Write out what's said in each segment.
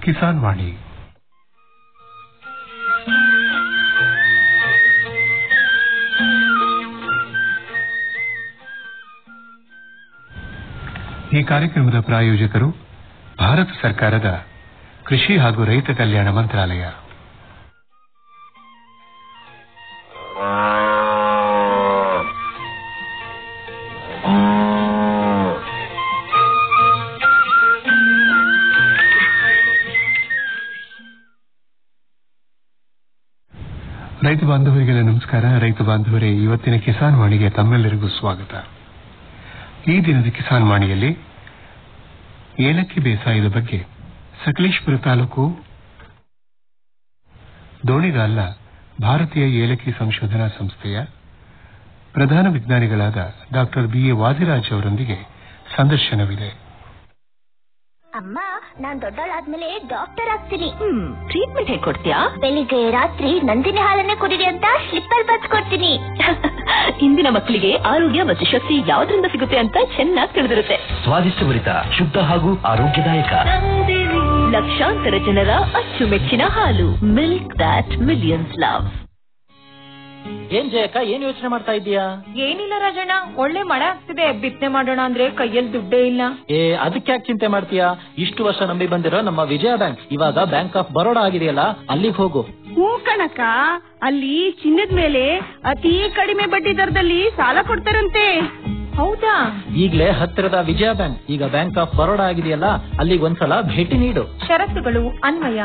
ಕಿಸಾನ್ ವಾಣಿ ಈ ಕಾರ್ಯಕ್ರಮದ ಪ್ರಾಯೋಜಕರು ಭಾರತ ಸರ್ಕಾರದ ಕೃಷಿ ಹಾಗೂ ರೈತ ಕಲ್ಯಾಣ ಮಂತ್ರಾಲಯ ರೈತ ಬಾಂಧವರಿಗೆಲ್ಲ ನಮಸ್ಕಾರ ರೈತ ಬಾಂಧವರೇ ಇವತ್ತಿನ ಕಿಸಾನ್ ವಾಣಿಗೆ ತಮ್ಮೆಲ್ಲರಿಗೂ ಸ್ವಾಗತ ಈ ದಿನದ ಕಿಸಾನ್ ವಾಣಿಯಲ್ಲಿ ಏಲಕ್ಕಿ ಬೇಸಾಯದ ಬಗ್ಗೆ ಸಕಲೇಶ್ಪುರ ತಾಲೂಕು ದೋಣಿಗಾಲ ಭಾರತೀಯ ಏಲಕ್ಕಿ ಸಂಶೋಧನಾ ಸಂಸ್ಥೆಯ ಪ್ರಧಾನ ವಿಜ್ಞಾನಿಗಳಾದ ಡಾಕ್ಟರ್ ಬಿ ಎ ವಾದಿರಾಜ್ ಅವರೊಂದಿಗೆ ಸಂದರ್ಶನವಿದೆ ಅಮ್ಮ ನಾನ್ ದೊಡ್ಡವಳಾದ್ಮೇಲೆ ಡಾಕ್ಟರ್ ಆಗ್ತೀನಿ ಹ್ಮ್ ಟ್ರೀಟ್ಮೆಂಟ್ ಹೇಗ್ ಕೊಡ್ತೀಯಾ ಬೆಳಿಗ್ಗೆ ರಾತ್ರಿ ನಂದಿನಿ ಹಾಲನ್ನೇ ಕುಡಿರಿ ಅಂತ ಸ್ಲಿಪ್ಪರ್ ಬಸ್ ಕೊಡ್ತೀನಿ ಇಂದಿನ ಮಕ್ಕಳಿಗೆ ಆರೋಗ್ಯ ಮತ್ತು ಶಕ್ತಿ ಯಾವ್ದ್ರಿಂದ ಸಿಗುತ್ತೆ ಅಂತ ಚೆನ್ನಾಗಿ ತಿಳಿದಿರುತ್ತೆ ಸ್ವಾದಿಷ್ಟಭರಿತ ಶುದ್ಧ ಹಾಗೂ ಆರೋಗ್ಯದಾಯಕ ಲಕ್ಷಾಂತರ ಜನರ ಅಚ್ಚುಮೆಚ್ಚಿನ ಹಾಲು ಮಿಲ್ಕ್ ದಟ್ ಮಿಲಿಯನ್ಸ್ ಲವ್ ಏನ್ ಜಯಕ್ಕ ಏನ್ ಯೋಚನೆ ಮಾಡ್ತಾ ಇದ್ದೀಯಾ ಏನಿಲ್ಲ ರಾಜಣ್ಣ ಒಳ್ಳೆ ಮಳೆ ಆಗ್ತಿದೆ ಬಿತ್ತನೆ ಮಾಡೋಣ ಅಂದ್ರೆ ಕೈಯಲ್ಲಿ ದುಡ್ಡೇ ಇಲ್ಲ ಏ ಅದಕ್ಕೆ ಯಾಕೆ ಚಿಂತೆ ಮಾಡ್ತೀಯಾ ಇಷ್ಟು ವರ್ಷ ನಂಬಿ ಬಂದಿರೋ ನಮ್ಮ ವಿಜಯ ಬ್ಯಾಂಕ್ ಇವಾಗ ಬ್ಯಾಂಕ್ ಆಫ್ ಬರೋಡಾ ಆಗಿದೆಯಲ್ಲ ಅಲ್ಲಿಗೆ ಹೋಗು ಹೂ ಕಣಕ ಅಲ್ಲಿ ಚಿನ್ನದ ಮೇಲೆ ಅತಿ ಕಡಿಮೆ ಬಡ್ಡಿ ದರದಲ್ಲಿ ಸಾಲ ಕೊಡ್ತಾರಂತೆ ಹೌದಾ ಈಗ್ಲೇ ಹತ್ತಿರದ ವಿಜಯ ಬ್ಯಾಂಕ್ ಈಗ ಬ್ಯಾಂಕ್ ಆಫ್ ಬರೋಡಾ ಆಗಿದೆಯಲ್ಲ ಅಲ್ಲಿಗೆ ಒಂದ್ಸಲ ಭೇಟಿ ನೀಡು ಷರತ್ತುಗಳು ಅನ್ವಯ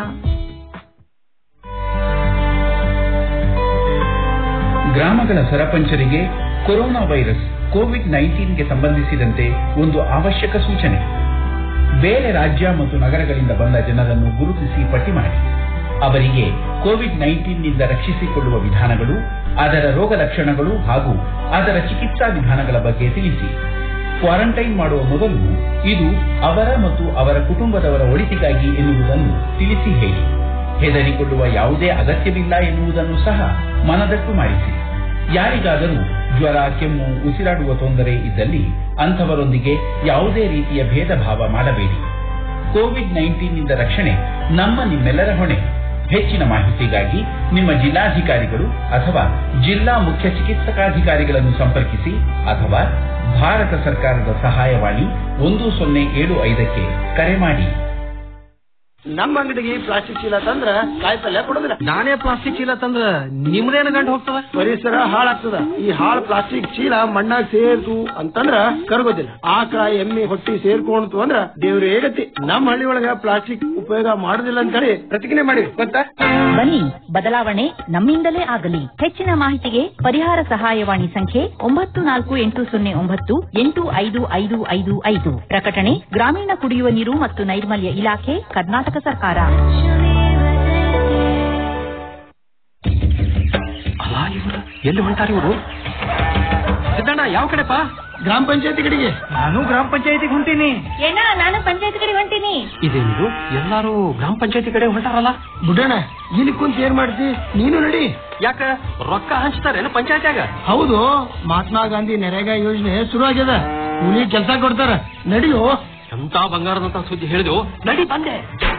ಗ್ರಾಮಗಳ ಸರಪಂಚರಿಗೆ ಕೊರೋನಾ ವೈರಸ್ ಕೋವಿಡ್ ನೈನ್ಟೀನ್ಗೆ ಸಂಬಂಧಿಸಿದಂತೆ ಒಂದು ಅವಶ್ಯಕ ಸೂಚನೆ ಬೇರೆ ರಾಜ್ಯ ಮತ್ತು ನಗರಗಳಿಂದ ಬಂದ ಜನರನ್ನು ಗುರುತಿಸಿ ಪಟ್ಟಿ ಮಾಡಿ ಅವರಿಗೆ ಕೋವಿಡ್ ನೈನ್ಟೀನ್ನಿಂದ ರಕ್ಷಿಸಿಕೊಳ್ಳುವ ವಿಧಾನಗಳು ಅದರ ರೋಗ ಲಕ್ಷಣಗಳು ಹಾಗೂ ಅದರ ಚಿಕಿತ್ಸಾ ವಿಧಾನಗಳ ಬಗ್ಗೆ ತಿಳಿಸಿ ಕ್ವಾರಂಟೈನ್ ಮಾಡುವ ಮೊದಲು ಇದು ಅವರ ಮತ್ತು ಅವರ ಕುಟುಂಬದವರ ಒಳಿತಿಗಾಗಿ ಎನ್ನುವುದನ್ನು ತಿಳಿಸಿ ಹೇಳಿ ಹೆದರಿಕೊಳ್ಳುವ ಯಾವುದೇ ಅಗತ್ಯವಿಲ್ಲ ಎನ್ನುವುದನ್ನು ಸಹ ಮನದಟ್ಟು ಮಾಡಿಸಿ ಯಾರಿಗಾದರೂ ಜ್ವರ ಕೆಮ್ಮು ಉಸಿರಾಡುವ ತೊಂದರೆ ಇದ್ದಲ್ಲಿ ಅಂಥವರೊಂದಿಗೆ ಯಾವುದೇ ರೀತಿಯ ಭೇದ ಭಾವ ಮಾಡಬೇಡಿ ಕೋವಿಡ್ ನೈನ್ಟೀನ್ನಿಂದ ರಕ್ಷಣೆ ನಮ್ಮ ನಿಮ್ಮೆಲ್ಲರ ಹೊಣೆ ಹೆಚ್ಚಿನ ಮಾಹಿತಿಗಾಗಿ ನಿಮ್ಮ ಜಿಲ್ಲಾಧಿಕಾರಿಗಳು ಅಥವಾ ಜಿಲ್ಲಾ ಮುಖ್ಯ ಚಿಕಿತ್ಸಕಾಧಿಕಾರಿಗಳನ್ನು ಸಂಪರ್ಕಿಸಿ ಅಥವಾ ಭಾರತ ಸರ್ಕಾರದ ಸಹಾಯವಾಣಿ ಒಂದು ಸೊನ್ನೆ ಏಳು ಐದಕ್ಕೆ ಕರೆ ಮಾಡಿ ನಮ್ಮ ಅಂಗಡಿಗೆ ಪ್ಲಾಸ್ಟಿಕ್ ಚೀಲ ತಂದ್ರ ಕಾಯಿ ಪಲ್ಯ ಕೊಡೋದಿಲ್ಲ ನಾನೇ ಪ್ಲಾಸ್ಟಿಕ್ ಚೀಲ ತಂದ್ರ ನಿಮ್ದೇನ ಗಂಟು ಹೋಗ್ತದ ಪರಿಸರ ಹಾಳಾಗ್ತದ ಈ ಹಾಳ್ ಪ್ಲಾಸ್ಟಿಕ್ ಚೀಲ ಮಣ್ಣಾಗ ಸೇರ್ತು ಅಂತಂದ್ರ ಕರಗೋದಿಲ್ಲ ಆಕಳ ಎಮ್ಮೆ ಹೊಟ್ಟಿ ಸೇರ್ಕೊಂಡ್ತು ಅಂದ್ರ ದೇವ್ರ ಗತಿ ನಮ್ಮ ಹಳ್ಳಿ ಒಳಗ ಪ್ಲಾಸ್ಟಿಕ್ ಉಪಯೋಗ ಮಾಡುದಿಲ್ಲ ಅಂತ ಹೇಳಿ ಪ್ರತಿಜ್ಞೆ ಮಾಡಿವಿ ಗೊತ್ತಾ ಬನ್ನಿ ಬದಲಾವಣೆ ನಮ್ಮಿಂದಲೇ ಆಗಲಿ ಹೆಚ್ಚಿನ ಮಾಹಿತಿಗೆ ಪರಿಹಾರ ಸಹಾಯವಾಣಿ ಸಂಖ್ಯೆ ಒಂಬತ್ತು ನಾಲ್ಕು ಎಂಟು ಸೊನ್ನೆ ಒಂಬತ್ತು ಎಂಟು ಐದು ಐದು ಐದು ಐದು ಪ್ರಕಟಣೆ ಗ್ರಾಮೀಣ ಕುಡಿಯುವ ನೀರು ಮತ್ತು ನೈರ್ಮಲ್ಯ ಇಲಾಖೆ ಕರ್ನಾಟಕ ಸರ್ಕಾರ ಅಲ್ಲ ಇವರು ಎಲ್ಲಿ ಹೊಂಟಾರ ಇವರು ಸಿದ್ದಣ್ಣ ಯಾವ ಕಡೆಪ್ಪ ಗ್ರಾಮ ಪಂಚಾಯತಿ ಕಡೆಗೆ ನಾನು ಗ್ರಾಮ ಪಂಚಾಯತಿಗೆ ಹೊಂಟೀನಿ ಏನ ನಾನು ಪಂಚಾಯತ್ ಕಡೆ ಹೊಂಟೀನಿ ಇದೇನಿದು ಎಲ್ಲಾರು ಗ್ರಾಮ ಪಂಚಾಯತಿ ಕಡೆ ಹೊಂಟಾರಲ್ಲ ಬುಡ್ಡಣ್ಣ ಇಲ್ಲಿ ಕುಂತ ಏನ್ ಮಾಡ್ತಿ ನೀನು ನಡಿ ಯಾಕ ರೊಕ್ಕ ಹಂಚ್ತಾರೇನು ಪಂಚಾಯತ್ಯಾಗ ಹೌದು ಮಹಾತ್ಮ ಗಾಂಧಿ ನರೇಗಾ ಯೋಜನೆ ಶುರು ಆಗ್ಯದ ಕೂಲಿ ಕೆಲಸ ಕೊಡ್ತಾರ ನಡಿಯೋ ಎಂತ ಬಂಗಾರದಂತ ಸುದ್ದಿ ಹೇಳಿದೆವು ನಡಿ ಬಂದೆ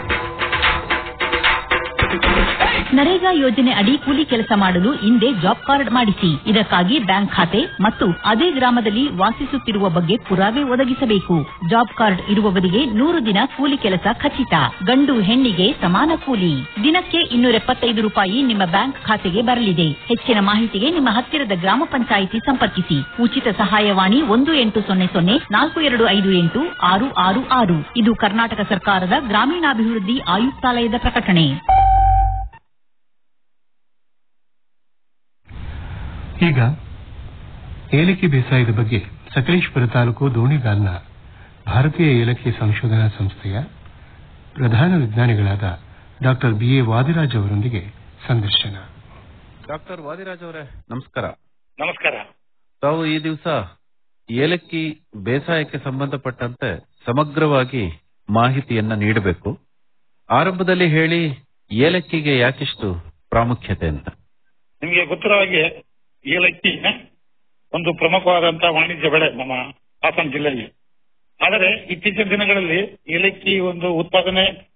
ನರೇಗಾ ಯೋಜನೆ ಅಡಿ ಕೂಲಿ ಕೆಲಸ ಮಾಡಲು ಹಿಂದೆ ಜಾಬ್ ಕಾರ್ಡ್ ಮಾಡಿಸಿ ಇದಕ್ಕಾಗಿ ಬ್ಯಾಂಕ್ ಖಾತೆ ಮತ್ತು ಅದೇ ಗ್ರಾಮದಲ್ಲಿ ವಾಸಿಸುತ್ತಿರುವ ಬಗ್ಗೆ ಪುರಾವೆ ಒದಗಿಸಬೇಕು ಜಾಬ್ ಕಾರ್ಡ್ ಇರುವವರಿಗೆ ನೂರು ದಿನ ಕೂಲಿ ಕೆಲಸ ಖಚಿತ ಗಂಡು ಹೆಣ್ಣಿಗೆ ಸಮಾನ ಕೂಲಿ ದಿನಕ್ಕೆ ಇನ್ನೂರ ಎಪ್ಪತ್ತೈದು ರೂಪಾಯಿ ನಿಮ್ಮ ಬ್ಯಾಂಕ್ ಖಾತೆಗೆ ಬರಲಿದೆ ಹೆಚ್ಚಿನ ಮಾಹಿತಿಗೆ ನಿಮ್ಮ ಹತ್ತಿರದ ಗ್ರಾಮ ಪಂಚಾಯಿತಿ ಸಂಪರ್ಕಿಸಿ ಉಚಿತ ಸಹಾಯವಾಣಿ ಒಂದು ಎಂಟು ಸೊನ್ನೆ ಸೊನ್ನೆ ನಾಲ್ಕು ಎರಡು ಐದು ಎಂಟು ಆರು ಆರು ಆರು ಇದು ಕರ್ನಾಟಕ ಸರ್ಕಾರದ ಗ್ರಾಮೀಣಾಭಿವೃದ್ಧಿ ಆಯುಕ್ತಾಲಯದ ಪ್ರಕಟಣೆ ಈಗ ಏಲಕ್ಕಿ ಬೇಸಾಯದ ಬಗ್ಗೆ ಸಕಲೇಶ್ಪುರ ತಾಲೂಕು ದೋಣಿಗಾಲ್ನ ಭಾರತೀಯ ಏಲಕ್ಕಿ ಸಂಶೋಧನಾ ಸಂಸ್ಥೆಯ ಪ್ರಧಾನ ವಿಜ್ಞಾನಿಗಳಾದ ಡಾಕ್ಟರ್ ಬಿ ಎ ವಾದಿರಾಜ್ ಅವರೊಂದಿಗೆ ಸಂದರ್ಶನ ಡಾಕ್ಟರ್ ವಾದಿರಾಜ್ ಅವರೇ ನಮಸ್ಕಾರ ನಮಸ್ಕಾರ ತಾವು ಈ ದಿವಸ ಏಲಕ್ಕಿ ಬೇಸಾಯಕ್ಕೆ ಸಂಬಂಧಪಟ್ಟಂತೆ ಸಮಗ್ರವಾಗಿ ಮಾಹಿತಿಯನ್ನ ನೀಡಬೇಕು ಆರಂಭದಲ್ಲಿ ಹೇಳಿ ಏಲಕ್ಕಿಗೆ ಯಾಕಿಷ್ಟು ಪ್ರಾಮುಖ್ಯತೆ ಅಂತ ನಿಮಗೆ ಗೊತ್ತಿರೋ ಹಾಗೆ ಏಲಕ್ಕಿ ಒಂದು ಪ್ರಮುಖವಾದಂತಹ ವಾಣಿಜ್ಯ ಬೆಳೆ ನಮ್ಮ ಹಾಸನ ಜಿಲ್ಲೆಯಲ್ಲಿ ಆದರೆ ಇತ್ತೀಚಿನ ದಿನಗಳಲ್ಲಿ ಏಲಕ್ಕಿ ಒಂದು ಉತ್ಪಾದನೆ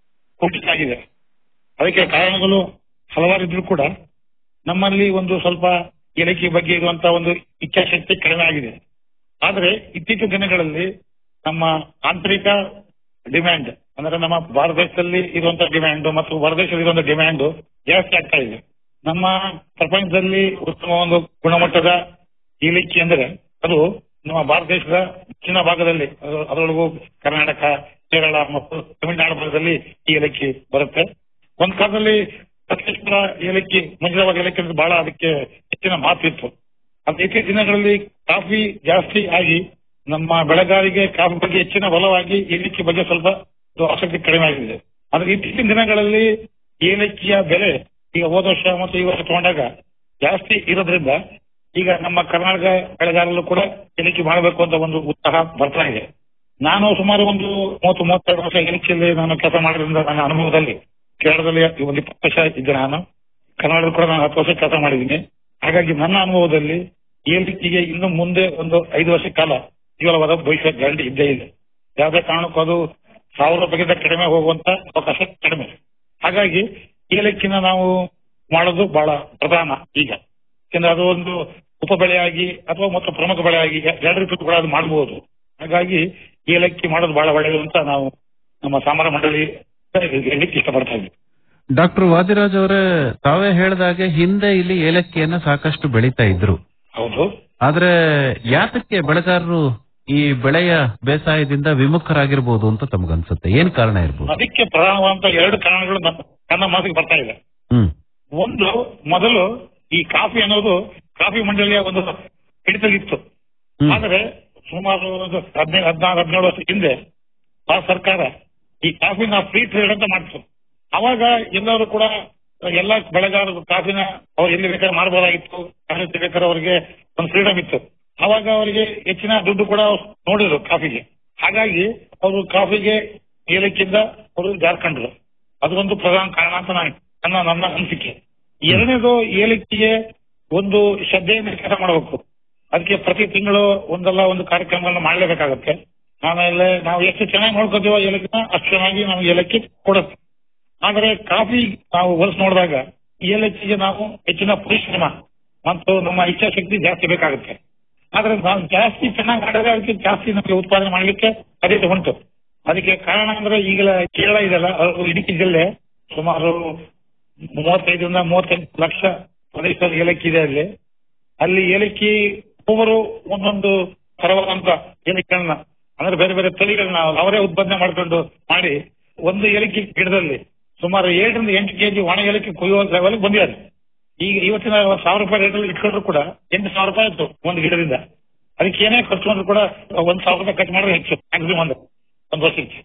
ಕುಂಠಿತ ಆಗಿದೆ ಅದಕ್ಕೆ ಕಾರಣಗಳು ಹಲವಾರು ಇದ್ರೂ ಕೂಡ ನಮ್ಮಲ್ಲಿ ಒಂದು ಸ್ವಲ್ಪ ಏಲಕ್ಕಿ ಬಗ್ಗೆ ಇರುವಂತಹ ಒಂದು ಇಚ್ಛಾಶಕ್ತಿ ಕಡಿಮೆ ಆಗಿದೆ ಆದ್ರೆ ಇತ್ತೀಚಿನ ದಿನಗಳಲ್ಲಿ ನಮ್ಮ ಆಂತರಿಕ ಡಿಮ್ಯಾಂಡ್ ಅಂದ್ರೆ ನಮ್ಮ ಭಾರತ ದೇಶದಲ್ಲಿ ಇರುವಂತಹ ಡಿಮ್ಯಾಂಡ್ ಮತ್ತು ಹೊರದೇಶದಲ್ಲಿ ಇರುವಂತಹ ಡಿಮ್ಯಾಂಡ್ ಜಾಸ್ತಿ ಆಗ್ತಾ ಇದೆ ನಮ್ಮ ಪ್ರಪಂಚದಲ್ಲಿ ಉತ್ತಮ ಒಂದು ಗುಣಮಟ್ಟದ ಏಲಕ್ಕಿ ಅಂದ್ರೆ ಅದು ನಮ್ಮ ಭಾರತ ದೇಶದ ದಕ್ಷಿಣ ಭಾಗದಲ್ಲಿ ಅದು- ಅದರೊಳಗೂ ಕರ್ನಾಟಕ ಕೇರಳ ಮತ್ತು ತಮಿಳುನಾಡು ಭಾಗದಲ್ಲಿ ಈ ಏಲಕ್ಕಿ ಬರುತ್ತೆ ಒಂದ್ ಕಾಲದಲ್ಲಿ ಸಕಲೇಶ್ವರ ಏಲಕ್ಕಿ ಮಂಜುಳವಾದ ಏಲಕ್ಕಿ ಅಂದ್ರೆ ಬಹಳ ಅದಕ್ಕೆ ಹೆಚ್ಚಿನ ಮಾತು ಇತ್ತು ಅದು ಇತ್ತೀಚಿನ ದಿನಗಳಲ್ಲಿ ಕಾಫಿ ಜಾಸ್ತಿ ಆಗಿ ನಮ್ಮ ಬೆಳೆಗಾರಿಗೆ ಕಾಫಿ ಬಗ್ಗೆ ಹೆಚ್ಚಿನ ಒಲವಾಗಿ ಏಲಕ್ಕಿ ಬಗ್ಗೆ ಸ್ವಲ್ಪ ಇದು ಆಸಕ್ತಿ ಕಡಿಮೆ ಆಗಿದೆ ಆದ್ರೆ ಇತ್ತೀಚಿನ ದಿನಗಳಲ್ಲಿ ಏಲಕ್ಕಿಯ ಬೆಲೆ ಈಗ ಹೋದ ವರ್ಷ ಮತ್ತು ಈ ವರ್ಷ ತಗೊಂಡಾಗ ಜಾಸ್ತಿ ಇರೋದ್ರಿಂದ ಈಗ ನಮ್ಮ ಕರ್ನಾಟಕ ಬೆಳೆಗಾರರು ಕೂಡ ಏಲಕ್ಕಿ ಮಾಡಬೇಕು ಅಂತ ಒಂದು ಉತ್ಸಾಹ ಬರ್ತಾ ಇದೆ ನಾನು ಸುಮಾರು ಒಂದು ಮೂವತ್ತು ಮೂವತ್ತೆರಡು ವರ್ಷ ಏಲಕ್ಕಿಯಲ್ಲಿ ನಾನು ಕೆಲಸ ಮಾಡೋದ್ರಿಂದ ನನ್ನ ಅನುಭವದಲ್ಲಿ ಕೇರಳದಲ್ಲಿ ಒಂದು ಇಪ್ಪತ್ತು ವರ್ಷ ಇದ್ದೆ ನಾನು ಕರ್ನಾಟಕದಲ್ಲಿ ಕೂಡ ನಾನು ಹತ್ತು ವರ್ಷ ಕೆಲಸ ಮಾಡಿದ್ದೀನಿ ಹಾಗಾಗಿ ನನ್ನ ಅನುಭವದಲ್ಲಿ ಏಲಕ್ಕಿಗೆ ಇನ್ನು ಮುಂದೆ ಒಂದು ಐದು ವರ್ಷ ಕಾಲ ಜೀವನವಾದ ಭವಿಷ್ಯ ಗ್ಯಾರಂಟಿ ಇದ್ದೇ ಇದೆ ಯಾವುದೇ ಕಾರಣಕ್ಕೂ ಅದು ಸಾವಿರ ರೂಪಾಯಿಗಿಂತ ಕಡಿಮೆ ಹೋಗುವಂತ ಅವಕಾಶ ಕಡಿಮೆ ಹಾಗಾಗಿ ಏಲಕ್ಕಿನ ನಾವು ಮಾಡೋದು ಬಹಳ ಪ್ರಧಾನ ಈಗ ಯಾಕಂದ್ರೆ ಅದು ಒಂದು ಉಪ ಬೆಳೆಯಾಗಿ ಅಥವಾ ಮತ್ತು ಪ್ರಮುಖ ಬೆಳೆಯಾಗಿ ಎರಡು ರೀತಿ ಕೂಡ ಅದು ಮಾಡಬಹುದು ಹಾಗಾಗಿ ಏಲಕ್ಕಿ ಮಾಡೋದು ಬಹಳ ಒಳ್ಳೆಯದು ಅಂತ ನಾವು ನಮ್ಮ ಸಾಮಾನ್ಯ ಮಂಡಳಿ ಹೇಳಲಿಕ್ಕೆ ಇಷ್ಟಪಡ್ತಾ ಇದ್ದೀವಿ ಡಾಕ್ಟರ್ ವಾದಿರಾಜ್ ಅವರೇ ತಾವೇ ಹೇಳ್ದಾಗೆ ಹಿಂದೆ ಇಲ್ಲಿ ಏಲಕ್ಕಿಯನ್ನ ಸಾಕಷ್ಟು ಬೆಳೀತಾ ಇದ್ರು ಹೌದು ಆದ್ರೆ ಯಾತಕ್ಕೆ ಬೆಳೆಗಾರರು ಈ ಬೆಳೆಯ ಬೇಸಾಯದಿಂದ ವಿಮುಖರಾಗಿರ್ಬೋದು ಅಂತ ತಮಗನ್ಸುತ್ತೆ ಏನ್ ಕಾರಣ ಇರ್ಬೋದು ಅದಕ್ಕೆ ಪ್ರಧಾನವಾದಂತ ಎರಡು ಕಾರಣಗಳು ನನ್ನ- ನನ್ನ ಮನಸ್ಸಿಗೆ ಬರ್ತಾ ಇದೆ ಹ್ಮ್ ಒಂದು ಮೊದಲು ಈ ಕಾಫಿ ಅನ್ನೋದು ಕಾಫಿ ಮಂಡಳಿಯ ಒಂದು ಹಿಡಿತಲಿತ್ತು ಆದರೆ ಸುಮಾರು ಒಂದು ಹದಿನೈದು ಹದಿನಾರು ಹದಿನೇಳು ವರ್ಷ ಹಿಂದೆ ಭಾರತ ಸರ್ಕಾರ ಈ ಕಾಫಿನ ಫ್ರೀ ಟ್ರೇಡ್ ಅಂತ ಮಾಡ್ತು ಅವಾಗ ಎಲ್ಲರೂ ಕೂಡ ಎಲ್ಲ ಬೆಳೆಗಾರರು ಕಾಫಿನ ಅವ್ರು ಎಲ್ಲಿ ಬೇಕಾದ್ರೆ ಮಾಡಬಹುದಾಗಿತ್ತು ಯಾರು ಬೇಕಾದ್ರೆ ಅವರಿಗೆ ಒಂದು ಫ್ರೀಡಮ್ ಇತ್ತು ಅವಾಗ ಅವರಿಗೆ ಹೆಚ್ಚಿನ ದುಡ್ಡು ಕೂಡ ಅವ್ರು ನೋಡಿದ್ರು ಕಾಫಿಗೆ ಹಾಗಾಗಿ ಅವರು ಕಾಫಿಗೆ ಏಲಕ್ಕಿಂದ ಅವರು ಜಾರ್ಕೊಂಡ್ರು ಅದು ಒಂದು ಪ್ರಧಾನ ಕಾರಣ ಅಂತ ನಾನು ನನ್ನ ನನ್ನ ಅನಿಸಿಕೆ ಎರಡನೇದು ಏಲಕ್ಕಿಗೆ ಒಂದು ಶ್ರದ್ಧೆಯಿಂದ ಕೆಲಸ ಮಾಡಬೇಕು ಅದಕ್ಕೆ ಪ್ರತಿ ತಿಂಗಳು ಒಂದಲ್ಲ ಒಂದು ಕಾರ್ಯಕ್ರಮಗಳನ್ನ ಮಾಡಲೇಬೇಕಾಗತ್ತೆ ಆಮೇಲೆ ನಾವು ಎಷ್ಟು ಚೆನ್ನಾಗಿ ನೋಡ್ಕೋತೀವೋ ಏಲಕ್ಕಿನ ಅಷ್ಟು ಚೆನ್ನಾಗಿ ನಾವು ಏಲಕ್ಕಿ ಕೊಡುತ್ತೆ ಆದರೆ ಕಾಫಿ ನಾವು ಹೋಲಿಸಿ ನೋಡಿದಾಗ ಏಲಕ್ಕಿಗೆ ನಾವು ಹೆಚ್ಚಿನ ಪರಿಶ್ರಮ ಮತ್ತು ನಮ್ಮ ಇಚ್ಛಾಶಕ್ತಿ ಜಾಸ್ತಿ ಬೇಕಾಗುತ್ತೆ ಆದ್ರೆ ನಾವು ಜಾಸ್ತಿ ಚೆನ್ನಾಗಿ ಮಾಡಿದ್ರೆ ಅದಕ್ಕೆ ಜಾಸ್ತಿ ನಮಗೆ ಉತ್ಪಾದನೆ ಮಾಡಲಿಕ್ಕೆ ಸಾಧ್ಯತೆ ಉಂಟು ಅದಕ್ಕೆ ಕಾರಣ ಅಂದ್ರೆ ಈಗಲ ಕೇರಳ ಇದೆಲ್ಲ ಅದು ಇಡುಕಿ ಜಿಲ್ಲೆ ಸುಮಾರು ಮೂವತ್ತೈದರಿಂದ ಮೂವತ್ತೆಂಟು ಲಕ್ಷ ಪ್ರದೇಶದಲ್ಲಿ ಏಲಕ್ಕಿ ಇದೆ ಅಲ್ಲಿ ಅಲ್ಲಿ ಏಲಕ್ಕಿ ಒಬ್ಬರು ಒಂದೊಂದು ತರವಾದಂತ ಏಲಕ್ಕಿಗಳನ್ನ ಅಂದ್ರೆ ಬೇರೆ ಬೇರೆ ತಳಿಗಳನ್ನ ಅವರೇ ಉತ್ಪಾದನೆ ಮಾಡ್ಕೊಂಡು ಮಾಡಿ ಒಂದು ಏಲಕ್ಕಿ ಗಿಡದಲ್ಲಿ ಸುಮಾರು ಏಳರಿಂದ ಎಂಟು ಕೆಜಿ ಒಣ ಏಲಕ್ಕಿ ಕೊಯ್ಯುವ ಲೆವೆಲ್ ಬಂದಿದ್ದಾರೆ ಈಗ ಇವತ್ತಿನ ಸಾವಿರ ರೂಪಾಯಿ ರೇಟಲ್ಲಿ ಇಟ್ಕೊಂಡ್ರು ಕೂಡ ಎಂಟು ಸಾವಿರ ರೂಪಾಯಿ ಇತ್ತು ಒಂದು ಗಿಡದಿಂದ ಅದಕ್ಕೆ ಏನೇ ಖರ್ಚು ಮಾಡಿದ್ರು ಕೂಡ ಒಂದ್ ಸಾವಿರ ರೂಪಾಯಿ ಖರ್ಚು ಮಾಡಿದ್ರೆ ಹೆಚ್ಚು ಮ್ಯಾಕ್ಸಿಮಮ್ ಒಂದು ಒಂದು ವರ್ಷಕ್ಕೆ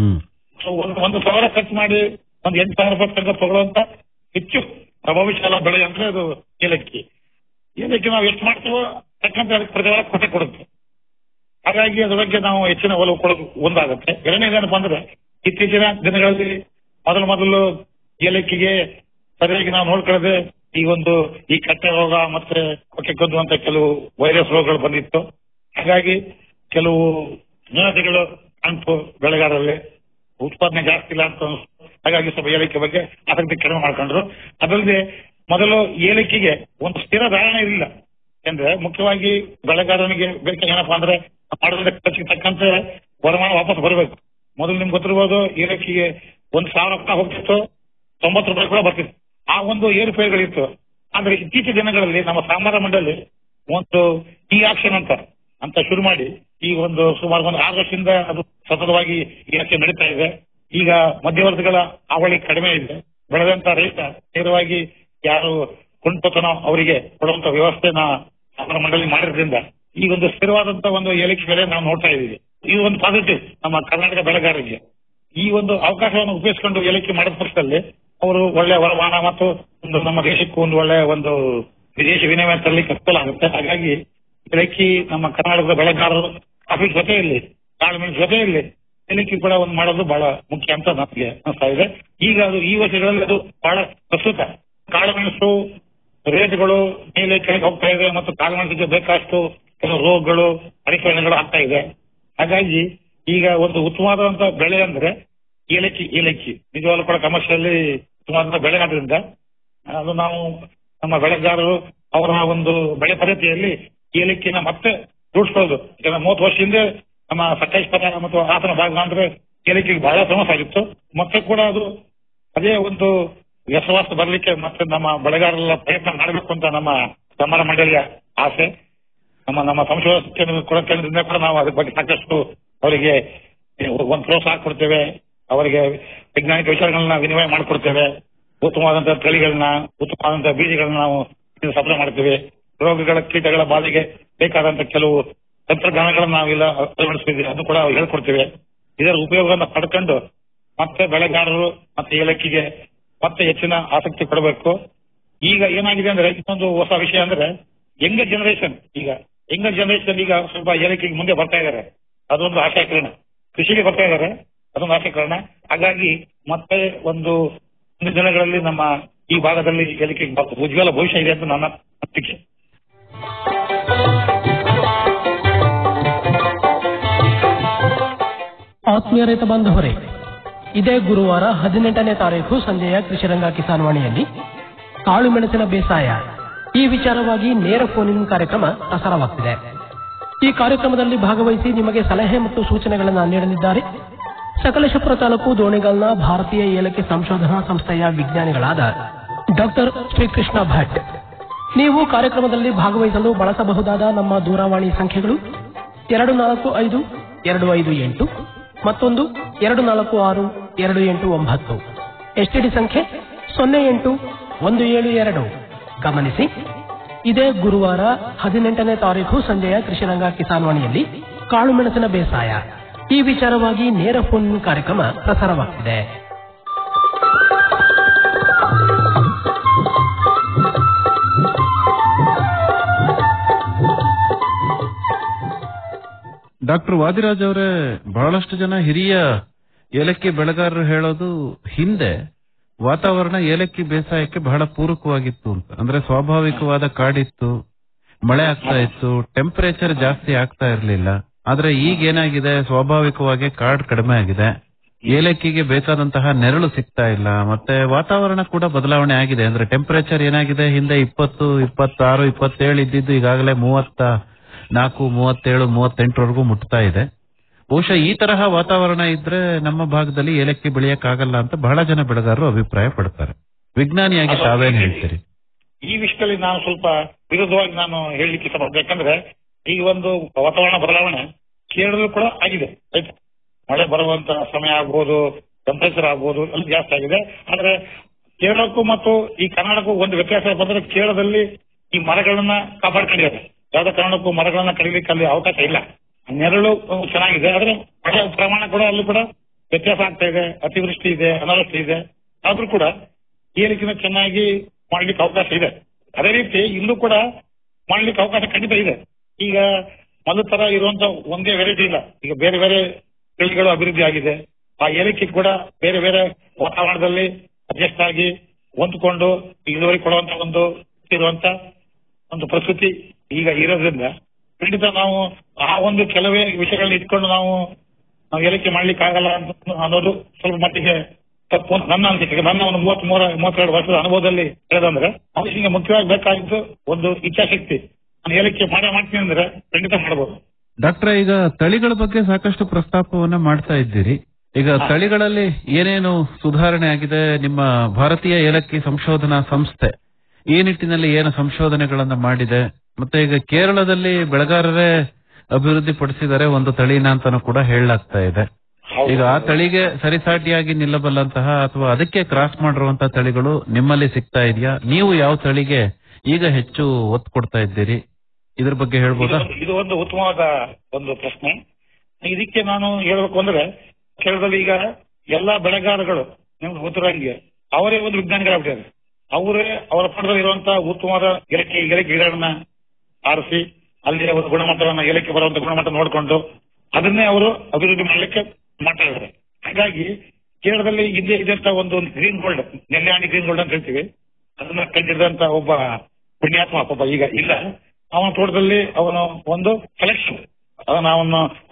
ಸೊ ಒಂದು ಒಂದು ಸಾವಿರ ಖರ್ಚು ಮಾಡಿ ಒಂದು ಎಂಟು ಸಾವಿರ ರೂಪಾಯಿ ತನಕ ತಗೊಳ್ಳುವಂತ ಹೆಚ್ಚು ಪ್ರಭಾವಶಾಲ ಬೆಳೆ ಅಂದ್ರೆ ಅದು ಏಲಕ್ಕಿ ಏಲಕ್ಕಿ ನಾವು ಎಷ್ಟು ಮಾಡ್ತೀವೋ ತಕ್ಕಂತೆ ಅದಕ್ಕೆ ಪ್ರತಿವಾರ ಕೊಟ್ಟೆ ಕೊಡುತ್ತೆ ಹಾಗಾಗಿ ಅದ್ರ ಬಗ್ಗೆ ನಾವು ಹೆಚ್ಚಿನ ಒಲವು ಕೊಡೋದು ಒಂದಾಗುತ್ತೆ ಎರಡನೇದೇನಪ್ಪ ಅಂದ್ರೆ ಇತ್ತೀಚಿನ ದಿನಗಳಲ್ಲಿ ಮೊದಲು ಮೊದಲು ಏಲಕ್ಕಿಗೆ ಸರಿಯಾಗಿ ನಾವು ನೋಡ್ಕೊಳ್ಳದೆ ಈ ಒಂದು ಈ ಕಟ್ಟೆ ರೋಗ ಮತ್ತೆ ಕೊಕ್ಕೆ ಕೊದ್ದುವಂತ ಕೆಲವು ವೈರಸ್ ರೋಗಗಳು ಬಂದಿತ್ತು ಹಾಗಾಗಿ ಕೆಲವು ನ್ಯೂನತೆಗಳು ಕಾಣ್ತು ಬೆಳೆಗಾರರಲ್ಲಿ ಉತ್ಪಾದನೆ ಜಾಸ್ತಿ ಇಲ್ಲ ಅಂತ ಅನ್ಸ್ತು. ಹಾಗಾಗಿ ಸ್ವಲ್ಪ ಏಲಕ್ಕಿ ಬಗ್ಗೆ ಆಸಕ್ತಿ ಕಡಿಮೆ ಮಾಡ್ಕೊಂಡ್ರು ಅದಲ್ಲದೆ ಮೊದಲು ಏಲಕ್ಕಿಗೆ ಒಂದು ಸ್ಥಿರ ಧಾರಣೆ ಇರಲಿಲ್ಲ ಯಾಕಂದ್ರೆ ಮುಖ್ಯವಾಗಿ ಬೆಳೆಗಾರನಿಗೆ ಬೇಕಾದ ಏನಪ್ಪಾ ಅಂದ್ರೆ ಮಾಡೋದ್ರ ಖರ್ಚಿಗೆ ತಕ್ಕಂತೆ ವರಮಾನ ವಾಪಸ್ ಬರಬೇಕು ಮೊದಲು ನಿಮ್ಗೆ ಗೊತ್ತಿರ್ಬೋದು ಏಲಕ್ಕಿಗೆ ಒಂದ್ ಸಾವಿರ ರೂಪಾಯಿ ಹೋಗ್ತಿತ್ತು ತೊಂಬತ್ತು ರೂಪಾಯಿ ಕೂಡ ಬರ್ತಿತ್ತು ಆ ಒಂದು ಏರುಪೇರುಗಳಿತ್ತು ಆದ್ರೆ ಇತ್ತೀಚಿನ ದಿನಗಳಲ್ಲಿ ನಮ್ಮ ಸಾಂಬಾರ ಮಂಡಳಿ ಒಂದು ಈ ಆಕ್ಷನ್ ಅಂತ ಅಂತ ಶುರು ಮಾಡಿ ಈ ಒಂದು ಸುಮಾರು ಒಂದು ಆರು ವರ್ಷದಿಂದ ಅದು ಸತತವಾಗಿ ಈ ಆಕ್ಷನ್ ನಡೀತಾ ಇದೆ ಈಗ ಮಧ್ಯವರ್ತಿಗಳ ಅವಳಿ ಕಡಿಮೆ ಇದೆ ಬೆಳೆದಂತ ರೈತ ನೇರವಾಗಿ ಯಾರು ಕೊಂಡ್ಕೋತಾನೋ ಅವರಿಗೆ ಕೊಡುವಂತ ವ್ಯವಸ್ಥೆನ ಸಾಂಬಾರ ಮಂಡಳಿ ಮಾಡಿರೋದ್ರಿಂದ ಈ ಒಂದು ಸ್ಥಿರವಾದಂತ ಒಂದು ಏಲಕ್ಕಿ ಬೆಲೆ ನಾವು ನೋಡ್ತಾ ಇದ್ದೀವಿ ಇದು ಒಂದು ಪಾಸಿಟಿವ್ ನಮ್ಮ ಕರ್ನಾಟಕ ಬೆಳೆಗಾರರಿಗೆ ಈ ಒಂದು ಅವಕಾಶವನ್ನು ಉಪಯೋಗಿಸಿಕೊಂಡು ಏಲಕ್ಕಿ ಮಾಡಿದ ಪಕ್ಷದಲ್ಲಿ ಅವರು ಒಳ್ಳೆ ವರಮಾನ ಮತ್ತು ಒಂದು ನಮ್ಮ ದೇಶಕ್ಕೂ ಒಂದು ಒಳ್ಳೆ ಒಂದು ವಿದೇಶಿ ವಿನಿಮಯ ತರಲಿಕ್ಕೆ ಅನುಕೂಲ ಆಗುತ್ತೆ ಹಾಗಾಗಿ ಏಲಕ್ಕಿ ನಮ್ಮ ಕರ್ನಾಟಕದ ಬೆಳೆಗಾರರು ಕಾಫಿ ಜೊತೆಯಲ್ಲಿ ಕಾಳುಮೆಣಸು ಜೊತೆಯಲ್ಲಿ ಏಲಕ್ಕಿ ಕೂಡ ಒಂದು ಮಾಡೋದು ಬಹಳ ಮುಖ್ಯ ಅಂತ ನನಗೆ ಅನಿಸ್ತಾ ಇದೆ ಈಗ ಅದು ಈ ವರ್ಷಗಳಲ್ಲಿ ಅದು ಬಹಳ ಪ್ರಸ್ತುತ ಕಾಳುಮೆಣಸು ರೇಟ್ಗಳು ಮೇಲೆ ಕೆಳಗೆ ಹೋಗ್ತಾ ಇದೆ ಮತ್ತು ಕಾಳುಮೆಣಸಿಗೆ ಬೇಕಾದಷ್ಟು ಕೆಲವು ರೋಗಗಳು ಅಡಿಕೆಗಳು ಆಗ್ತಾ ಇದೆ ಹಾಗಾಗಿ ಈಗ ಒಂದು ಉತ್ತಮವಾದಂತ ಬೆಳೆ ಅಂದ್ರೆ ಏಲಕ್ಕಿ ಏಲಕ್ಕಿ ನಿಜವಾಗ್ಲೂ ಕೂಡ ಕಮರ್ಷಿಯಲಿ ಸುಮಾರು ಬೆಳೆ ಆದ್ರಿಂದ ಅದು ನಾವು ನಮ್ಮ ಬೆಳೆಗಾರರು ಅವರ ಒಂದು ಬೆಳೆ ಪದ್ಧತಿಯಲ್ಲಿ ಏಲಕ್ಕಿನ ಮತ್ತೆ ರೂಢಿಸ್ಕೊಳ್ಳೋದು ಯಾಕಂದ್ರೆ ಮೂವತ್ತು ವರ್ಷ ಹಿಂದೆ ನಮ್ಮ ಸಕಲೇಶ್ಪುರ ಮತ್ತು ಹಾಸನ ಭಾಗ ಅಂದ್ರೆ ಏಲಕ್ಕಿಗೆ ಬಹಳ ಫೇಮಸ್ ಆಗಿತ್ತು ಮತ್ತೆ ಕೂಡ ಅದು ಅದೇ ಒಂದು ಹೆಸರುವಾಸ ಬರಲಿಕ್ಕೆ ಮತ್ತೆ ನಮ್ಮ ಬೆಳೆಗಾರರ ಪ್ರಯತ್ನ ಮಾಡಬೇಕು ಅಂತ ನಮ್ಮ ಸಮಾರ ಮಂಡಳಿಯ ಆಸೆ ನಮ್ಮ ನಮ್ಮ ಸಂಶೋಧನಾ ಕೇಂದ್ರ ಕೂಡ ಕೇಂದ್ರದಿಂದ ಕೂಡ ನಾವು ಅದ್ರ ಬಗ್ಗೆ ಸಾಕಷ್ಟು ಅವರಿಗೆ ಒಂದು ಪ್ರೋತ್ಸಾಹ ಕೊಡ್ತೇವೆ ಅವರಿಗೆ ವೈಜ್ಞಾನಿಕ ವಿಚಾರಗಳನ್ನ ವಿನಿಮಯ ಮಾಡಿಕೊಡ್ತೇವೆ ಉತ್ತಮವಾದಂತಹ ತಳಿಗಳನ್ನ ಉತ್ತಮವಾದಂತಹ ಬೀಜಗಳನ್ನ ನಾವು ಸಪ್ಲೈ ಮಾಡ್ತೇವೆ ರೋಗಗಳ ಕೀಟಗಳ ಬಾಧೆಗೆ ಬೇಕಾದಂತ ಕೆಲವು ತಂತ್ರಜ್ಞಾನಗಳನ್ನ ನಾವೆಲ್ಲ ಅಳವಡಿಸ್ತಿದ್ದೀವಿ ಅದು ಕೂಡ ಹೇಳ್ಕೊಡ್ತೇವೆ ಇದರ ಉಪಯೋಗವನ್ನು ಪಡ್ಕೊಂಡು ಮತ್ತೆ ಬೆಳೆಗಾರರು ಮತ್ತೆ ಏಲಕ್ಕಿಗೆ ಮತ್ತೆ ಹೆಚ್ಚಿನ ಆಸಕ್ತಿ ಕೊಡಬೇಕು ಈಗ ಏನಾಗಿದೆ ಅಂದ್ರೆ ಇನ್ನೊಂದು ಹೊಸ ವಿಷಯ ಅಂದ್ರೆ ಯಂಗ್ ಜನರೇಷನ್ ಈಗ ಯಂಗ್ ಜನರೇಷನ್ ಈಗ ಸ್ವಲ್ಪ ಏಲಕ್ಕಿಗೆ ಮುಂದೆ ಬರ್ತಾ ಇದ್ದಾರೆ ಅದೊಂದು ಆಶಾಕಿರಣ ಕೃಷಿಗೆ ಬರ್ತಾ ಇದ್ದಾರೆ ಅದೊಂದು ಆಶಾಕಿರಣ ಹಾಗಾಗಿ ಮತ್ತೆ ಒಂದು ಮುಂದಿನ ದಿನಗಳಲ್ಲಿ ನಮ್ಮ ಈ ಭಾಗದಲ್ಲಿ ಏಲಕ್ಕಿಗೆ ಬ- ಉಜ್ವಲ ಭವಿಷ್ಯ ಇದೆ ಅಂತ ನನ್ನ ನಂಬಿಕೆ ಆತ್ಮೀಯ ರೈತ ಬಾಂಧವರೇ ಇದೇ ಗುರುವಾರ ಹದಿನೆಂಟನೇ ತಾರೀಕು ಸಂಜೆಯ ಕೃಷಿರಂಗ ಕಿಸಾನ್ವಾಣಿಯಲ್ಲಿ ಕಾಳು ಮೆಣಸಿನ ಬೇಸಾಯ ಈ ವಿಚಾರವಾಗಿ ನೇರ ಫೋನಿನ ಕಾರ್ಯಕ್ರಮ ಪ್ರಸಾರವಾಗ್ತಿದೆ ಈ ಕಾರ್ಯಕ್ರಮದಲ್ಲಿ ಭಾಗವಹಿಸಿ ನಿಮಗೆ ಸಲಹೆ ಮತ್ತು ಸೂಚನೆಗಳನ್ನು ನೀಡಲಿದ್ದಾರೆ ಸಕಲೇಶಪುರ ತಾಲೂಕು ದೋಣಿಗಲ್ನ ಭಾರತೀಯ ಏಲಕ್ಕಿ ಸಂಶೋಧನಾ ಸಂಸ್ಥೆಯ ವಿಜ್ಞಾನಿಗಳಾದ ಡಾಕ್ಟರ್ ಶ್ರೀಕೃಷ್ಣ ಭಟ್ ನೀವು ಕಾರ್ಯಕ್ರಮದಲ್ಲಿ ಭಾಗವಹಿಸಲು ಬಳಸಬಹುದಾದ ನಮ್ಮ ದೂರವಾಣಿ ಸಂಖ್ಯೆಗಳು ಎರಡು ನಾಲ್ಕು ಐದು ಎರಡು ಐದು ಎಂಟು ಮತ್ತೊಂದು ಎರಡು ನಾಲ್ಕು ಆರು ಎರಡು ಎಂಟು ಒಂಬತ್ತು ಎಸ್ಟಿಡಿ ಸಂಖ್ಯೆ ಸೊನ್ನೆ ಎಂಟು ಒಂದು ಏಳು ಎರಡು ಗಮನಿಸಿ ಇದೇ ಗುರುವಾರ ಹದಿನೆಂಟನೇ ತಾರೀಕು ಸಂಜೆಯ ಕೃಷಿರಂಗ ಕಿಸಾನ್ವಾಣಿಯಲ್ಲಿ ಕಾಳು ಮೆಣಸಿನ ಬೇಸಾಯ ಈ ವಿಚಾರವಾಗಿ ನೇರ ಫೋನ್ ಕಾರ್ಯಕ್ರಮ ಪ್ರಸಾರವಾಗ್ತಿದೆ ಡಾಕ್ಟರ್ ವಾದಿರಾಜ್ ಅವರೇ ಬಹಳಷ್ಟು ಜನ ಹಿರಿಯ ಏಲಕ್ಕಿ ಬೆಳೆಗಾರರು ಹೇಳೋದು ಹಿಂದೆ ವಾತಾವರಣ ಏಲಕ್ಕಿ ಬೇಸಾಯಕ್ಕೆ ಬಹಳ ಪೂರಕವಾಗಿತ್ತು ಅಂತ ಅಂದ್ರೆ ಸ್ವಾಭಾವಿಕವಾದ ಕಾಡಿತ್ತು ಮಳೆ ಆಗ್ತಾ ಇತ್ತು ಟೆಂಪರೇಚರ್ ಜಾಸ್ತಿ ಆಗ್ತಾ ಇರಲಿಲ್ಲ ಆದ್ರೆ ಈಗ ಏನಾಗಿದೆ ಸ್ವಾಭಾವಿಕವಾಗಿ ಕಾಡ್ ಕಡಿಮೆ ಆಗಿದೆ ಏಲಕ್ಕಿಗೆ ಬೇಕಾದಂತಹ ನೆರಳು ಸಿಗ್ತಾ ಇಲ್ಲ ಮತ್ತೆ ವಾತಾವರಣ ಕೂಡ ಬದಲಾವಣೆ ಆಗಿದೆ ಅಂದ್ರೆ ಟೆಂಪರೇಚರ್ ಏನಾಗಿದೆ ಹಿಂದೆ ಇಪ್ಪತ್ತು ಇಪ್ಪತ್ತಾರು ಇಪ್ಪತ್ತೇಳು ಇದ್ದಿದ್ದು ಈಗಾಗಲೇ ಮೂವತ್ತ ನಾಲ್ಕು ಮೂವತ್ತೇಳು ಮೂವತ್ತೆಂಟರವರೆಗೂ ಮುಟ್ತಾ ಇದೆ ಬಹುಶಃ ಈ ತರಹ ವಾತಾವರಣ ಇದ್ರೆ ನಮ್ಮ ಭಾಗದಲ್ಲಿ ಏಲಕ್ಕಿ ಬೆಳೆಯಕ್ಕಾಗಲ್ಲ ಅಂತ ಬಹಳ ಜನ ಬೆಳೆಗಾರರು ಅಭಿಪ್ರಾಯ ಪಡ್ತಾರೆ ವಿಜ್ಞಾನಿಯಾಗಿ ತಾವೇನ್ ಹೇಳ್ತೀರಿ ಈ ವಿಷಯದಲ್ಲಿ ನಾನು ಸ್ವಲ್ಪ ವಿರುದ್ಧವಾಗಿ ನಾನು ಹೇಳಲಿಕ್ಕೆ ಇಷ್ಟಪಡ್ತೀನಿ ಯಾಕಂದ್ರೆ ಈ ಒಂದು ವಾತಾವರಣ ಬದಲಾವಣೆ ಕೇರಳದಲ್ಲೂ ಕೂಡ ಆಗಿದೆ ಆಯ್ತಾ ಮಳೆ ಬರುವಂತ ಸಮಯ ಆಗ್ಬೋದು ಟೆಂಪರೇಚರ್ ಆಗ್ಬೋದು ಎಲ್ಲ ಜಾಸ್ತಿ ಆಗಿದೆ ಆದ್ರೆ ಕೇರಳಕ್ಕೂ ಮತ್ತು ಈ ಕರ್ನಾಟಕಕ್ಕೂ ಒಂದು ವ್ಯತ್ಯಾಸ ಬಂದ್ರೆ ಕೇರಳದಲ್ಲಿ ಈ ಮರಗಳನ್ನ ಕಾಪಾಡ್ಕೊಂಡಿದ್ದಾರೆ ಯಾವ್ದೇ ಕಾರಣಕ್ಕೂ ಮರಗಳನ್ನ ಕಡಿಲಿಕ್ಕೆ ಅಲ್ಲಿ ಅವಕಾಶ ಇಲ್ಲ ನೆರಳು ಅಹ್, ಚೆನ್ನಾಗಿದೆ ಆದ್ರೆ ಮಳೆ ಪ್ರಮಾಣ ಕೂಡ ಅಲ್ಲಿ ಕೂಡ ವ್ಯತ್ಯಾಸ ಆಗ್ತಾ ಇದೆ ಅತಿವೃಷ್ಟಿ ಇದೆ ಅನಾವೃಷ್ಟಿ ಇದೆ ಆದ್ರೂ ಕೂಡ ಏರಿಕೆನ ಚೆನ್ನಾಗಿ ಮಾಡ್ಲಿಕ್ಕೆ ಅವಕಾಶ ಇದೆ ಅದೇ ರೀತಿ ಇಲ್ಲೂ ಕೂಡ ಮಾಡ್ಲಿಕ್ಕೆ ಅವಕಾಶ ಖಂಡಿತ ಇದೆ ಈಗ ಮೊದಲ ತರ ಇರುವಂತ ಒಂದೇ ವೆರೈಟಿ ಇಲ್ಲ ಈಗ ಬೇರೆ ಬೇರೆ ತಳಿಗಳು ಅಭಿವೃದ್ಧಿ ಆಗಿದೆ ಆ ಏಲಕ್ಕಿ ಕೂಡ ಬೇರೆ ಬೇರೆ ವಾತಾವರಣದಲ್ಲಿ ಅಡ್ಜಸ್ಟ್ ಆಗಿ ಹೊಂದ್ಕೊಂಡು ಇಳುವರಿ ಕೊಡುವಂತ ಒಂದು ಇರುವಂತ ಒಂದು ಪ್ರಕೃತಿ ಈಗ ಇರೋದ್ರಿಂದ ಖಂಡಿತ ನಾವು ಆ ಒಂದು ಕೆಲವೇ ವಿಷಯಗಳನ್ನ ಇಟ್ಕೊಂಡು ನಾವು ನಾವು ಏಲಕ್ಕಿ ಮಾಡ್ಲಿಕ್ಕೆ ಆಗಲ್ಲ ಅಂತ ಅನ್ನೋದು ಸ್ವಲ್ಪ ಮಟ್ಟಿಗೆ ತಪ್ಪು ಅಂತ ನನ್ನ ಅನಿಸಿಕೆ ನನ್ನ ಒಂದು ಮೂವತ್ತ್ ಮೂರ ಮೂವತ್ತೆರಡು ವರ್ಷದ ಅನುಭವದಲ್ಲಿ ಹೇಳೋದಂದ್ರೆ ಮನುಷ್ಯನಿಗೆ ಮುಖ್ಯವಾಗಿ ಬೇಕಾಗಿದ್ದು ಒಂದು ಇಚ್ಛಾಶಕ್ತಿ ನಾನು ಏಲಕ್ಕಿ ಮಾಡೇ ಮಾಡ್ತೀನಿ ಅಂದ್ರೆ ಖಂಡಿತ ಮಾಡಬಹುದು ಡಾಕ್ಟ್ರೆ ಈಗ ತಳಿಗಳ ಬಗ್ಗೆ ಸಾಕಷ್ಟು ಪ್ರಸ್ತಾಪವನ್ನ ಮಾಡ್ತಾ ಇದ್ದೀರಿ ಈಗ ತಳಿಗಳಲ್ಲಿ ಏನೇನು ಸುಧಾರಣೆ ಆಗಿದೆ ನಿಮ್ಮ ಭಾರತೀಯ ಏಲಕ್ಕಿ ಸಂಶೋಧನಾ ಸಂಸ್ಥೆ ಈ ನಿಟ್ಟಿನಲ್ಲಿ ಏನು ಸಂಶೋಧನೆಗಳನ್ನ ಮಾಡಿದೆ ಮತ್ತೆ ಈಗ ಕೇರಳದಲ್ಲಿ ಬೆಳೆಗಾರರೇ ಅಭಿವೃದ್ಧಿ ಪಡಿಸಿದರೆ ಒಂದು ತಳಿನ ಅಂತಾನು ಕೂಡ ಹೇಳಲಾಗ್ತಾ ಇದೆ ಈಗ ಆ ತಳಿಗೆ ಸರಿಸಾಟಿಯಾಗಿ ನಿಲ್ಲಬಲ್ಲಂತಹ ಅಥವಾ ಅದಕ್ಕೆ ಕ್ರಾಸ್ ಮಾಡಿರುವಂತಹ ತಳಿಗಳು ನಿಮ್ಮಲ್ಲಿ ಸಿಗ್ತಾ ಇದೆಯಾ ನೀವು ಯಾವ ತಳಿಗೆ ಈಗ ಹೆಚ್ಚು ಒತ್ತು ಕೊಡ್ತಾ ಇದ್ದೀರಿ ಇದ್ರ ಬಗ್ಗೆ ಹೇಳ್ಬೋದಾ ಇದು- ಇದು ಒಂದು ಉತ್ತಮವಾದ ಒಂದು ಪ್ರಶ್ನೆ ಇದಕ್ಕೆ ನಾನು ಹೇಳ್ಬೇಕು ಅಂದ್ರೆ ಕೇರಳದಲ್ಲಿ ಈಗ ಎಲ್ಲಾ ಬೆಳೆಗಾರಗಳು ನಿಮ್ಗೆ ಗೊತ್ತಿರೋಂಗೆ ಅವರೇ ಒಂದು ವಿಜ್ಞಾನಿಗಳಾಗ್ಬಿಟ್ಟಿದ್ದಾರೆ ಅವರೇ ಅವರ ಪಕ್ಕದಲ್ಲಿ ಇರುವಂತಹ ಉತ್ತಮವಾದ ಏಲಕ್ಕಿ ಏಲಕ್ಕಿ ಗಿಡಗಳನ್ನ ಆರಿಸಿ ಅಲ್ಲಿ ಒಂದು ಗುಣಮಟ್ಟವನ್ನ ಏಲಕ್ಕಿ ಬರುವಂತ ಗುಣಮಟ್ಟ ನೋಡಿಕೊಂಡು ಅದನ್ನೇ ಅವರು ಅಭಿವೃದ್ಧಿ ಮಾಡ್ಲಿಕ್ಕೆ ಮಾಡ್ತಾ ಇದ್ದಾರೆ ಹಾಗಾಗಿ ಕೇರಳದಲ್ಲಿ ಇದೇ ಇದಂತ ಒಂದು green gold Njallani green gold ಅಂತ ಹೇಳ್ತೀವಿ ಅದನ್ನ ಕಂಡಿಡಿದಂತ ಒಬ್ಬ ಪುಣ್ಯಾತ್ಮ ಪಾಪ ಈಗ ಇಲ್ಲ ಅವನ ತೋಟದಲ್ಲಿ ಅವನು ಒಂದು ಸೆಲೆಕ್ಷನ್ ಅದನ್ನ ಅವನು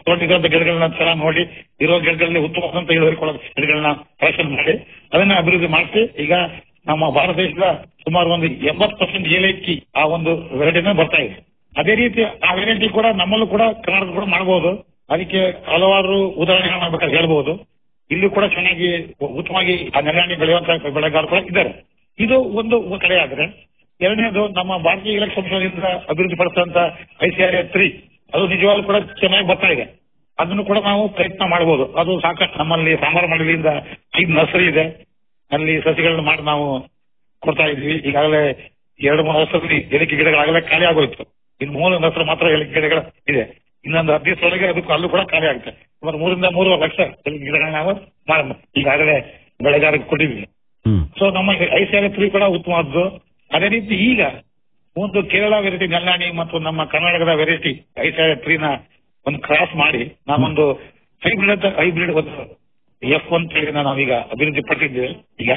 ತೋಟಗಾರದ ಗಿಡಗಳನ್ನ ಚೆನ್ನಾಗಿ ನೋಡಿ ಇರೋ ಗಿಡಗಳಲ್ಲಿ ಉತ್ತಮವಾದಂತ ಇಳುವರಿ ಕೊಡೋ ಗಿಡಗಳನ್ನ ಸೆಲೆಕ್ಷನ್ ಮಾಡಿ ಅದನ್ನ ಅಭಿವೃದ್ಧಿ ಮಾಡಿಸಿ ಈಗ ನಮ್ಮ ಭಾರತ ದೇಶದ ಸುಮಾರು ಒಂದು ಎಂಬತ್ತು ಪರ್ಸೆಂಟ್ ಏಲಕ್ಕಿ ಆ ಒಂದು ವೆರೈಟಿನ ಬರ್ತಾ ಇದೆ ಅದೇ ರೀತಿ ಆ ವೆರೈಟಿ ಕೂಡ ನಮ್ಮಲ್ಲೂ ಕೂಡ ಕರ್ನಾಟಕ ಕೂಡ ಮಾಡಬಹುದು ಅದಕ್ಕೆ ಹಲವಾರು ಉದಾಹರಣೆಗಳನ್ನ ಬೇಕಾದ್ರೆ ಹೇಳ್ಬಹುದು ಇಲ್ಲಿ ಕೂಡ ಚೆನ್ನಾಗಿ ಉತ್ತಮವಾಗಿ ಆ ನೆಲಹಣ್ಣಿ ಬೆಳೆಯುವಂತ ಬೆಳೆಗಾರರು ಕೂಡ ಇದ್ದಾರೆ ಇದು ಒಂದು ಕಡೆ ಆದ್ರೆ ಎರಡನೇದು ನಮ್ಮ ಭಾರತೀಯ ಇಲಾಖೆ ಸಂಶೋಧನೆಯಿಂದ ಅಭಿವೃದ್ಧಿ ಪಡಿಸಿದಂತ ಐಸಿಆರ್ ತ್ರೀ ಅದು ನಿಜವಾಗ್ಲೂ ಕೂಡ ಚೆನ್ನಾಗಿ ಬರ್ತಾ ಇದೆ ಅದನ್ನು ಕೂಡ ನಾವು ಪ್ರಯತ್ನ ಮಾಡಬಹುದು ಅದು ಸಾಕಷ್ಟು ನಮ್ಮಲ್ಲಿ ಸಾಂಬಾರು ಮಂಡಳಿಯಿಂದ ಐದು ನರ್ಸರಿ ಇದೆ ಅಲ್ಲಿ ಸಸಿಗಳನ್ನ ಮಾಡಿ ನಾವು ಕೊಡ್ತಾ ಇದ್ವಿ ಈಗಾಗಲೇ ಎರಡು ಮೂರು ವರ್ಷದಲ್ಲಿ ಏಲಕ್ಕಿ ಗಿಡಗಳಾಗಲೇ ಖಾಲಿ ಆಗೋಯ್ತು ಇನ್ನು ಮೂರು ನರ್ಸರಿ ಮಾತ್ರ ಏಲಕ್ಕಿ ಗಿಡಗಳು ಇದೆ ಇನ್ನೊಂದು ಹತ್ತು ದಿವಸದೊಳಗೆ ಅದಕ್ಕೂ ಅಲ್ಲೂ ಕೂಡ ಖಾಲಿ ಆಗುತ್ತೆ ಸುಮಾರು ಮೂರಿಂದ ಮೂರುವರೆ ಲಕ್ಷ ಏಲಕ್ಕಿ ಗಿಡಗಳನ್ನ ನಾವು ಮಾಡ ಈಗಾಗಲೇ ಬೆಳೆಗಾರರಿಗೆ ಕೊಟ್ಟಿದ್ವಿ ಸೊ ನಮ್ಮ ಐಸಿಆರ್ ತ್ರೀ ಕೂಡ ಉತ್ತಮವಾದ್ದು ಅದೇ ರೀತಿ ಈಗ ಒಂದು ಕೇರಳ ವೆರೈಟಿ ನೆಲ್ಲಾಣಿ ಮತ್ತು ನಮ್ಮ ಕರ್ನಾಟಕದ ವೆರೈಟಿ ಐಸಿಆರ್ ತ್ರೀನ ಒಂದು ಕ್ರಾಸ್ ಮಾಡಿ ನಾವೊಂದು ಹೈಬ್ರಿಡ್ ಹೈಬ್ರಿಡ್ ಒಂದು ಎಫ್ ಒನ್ ತಳಿನ ನಾವೀಗ ಅಭಿವೃದ್ಧಿ ಪಟ್ಟಿದ್ದೇವೆ ಈಗ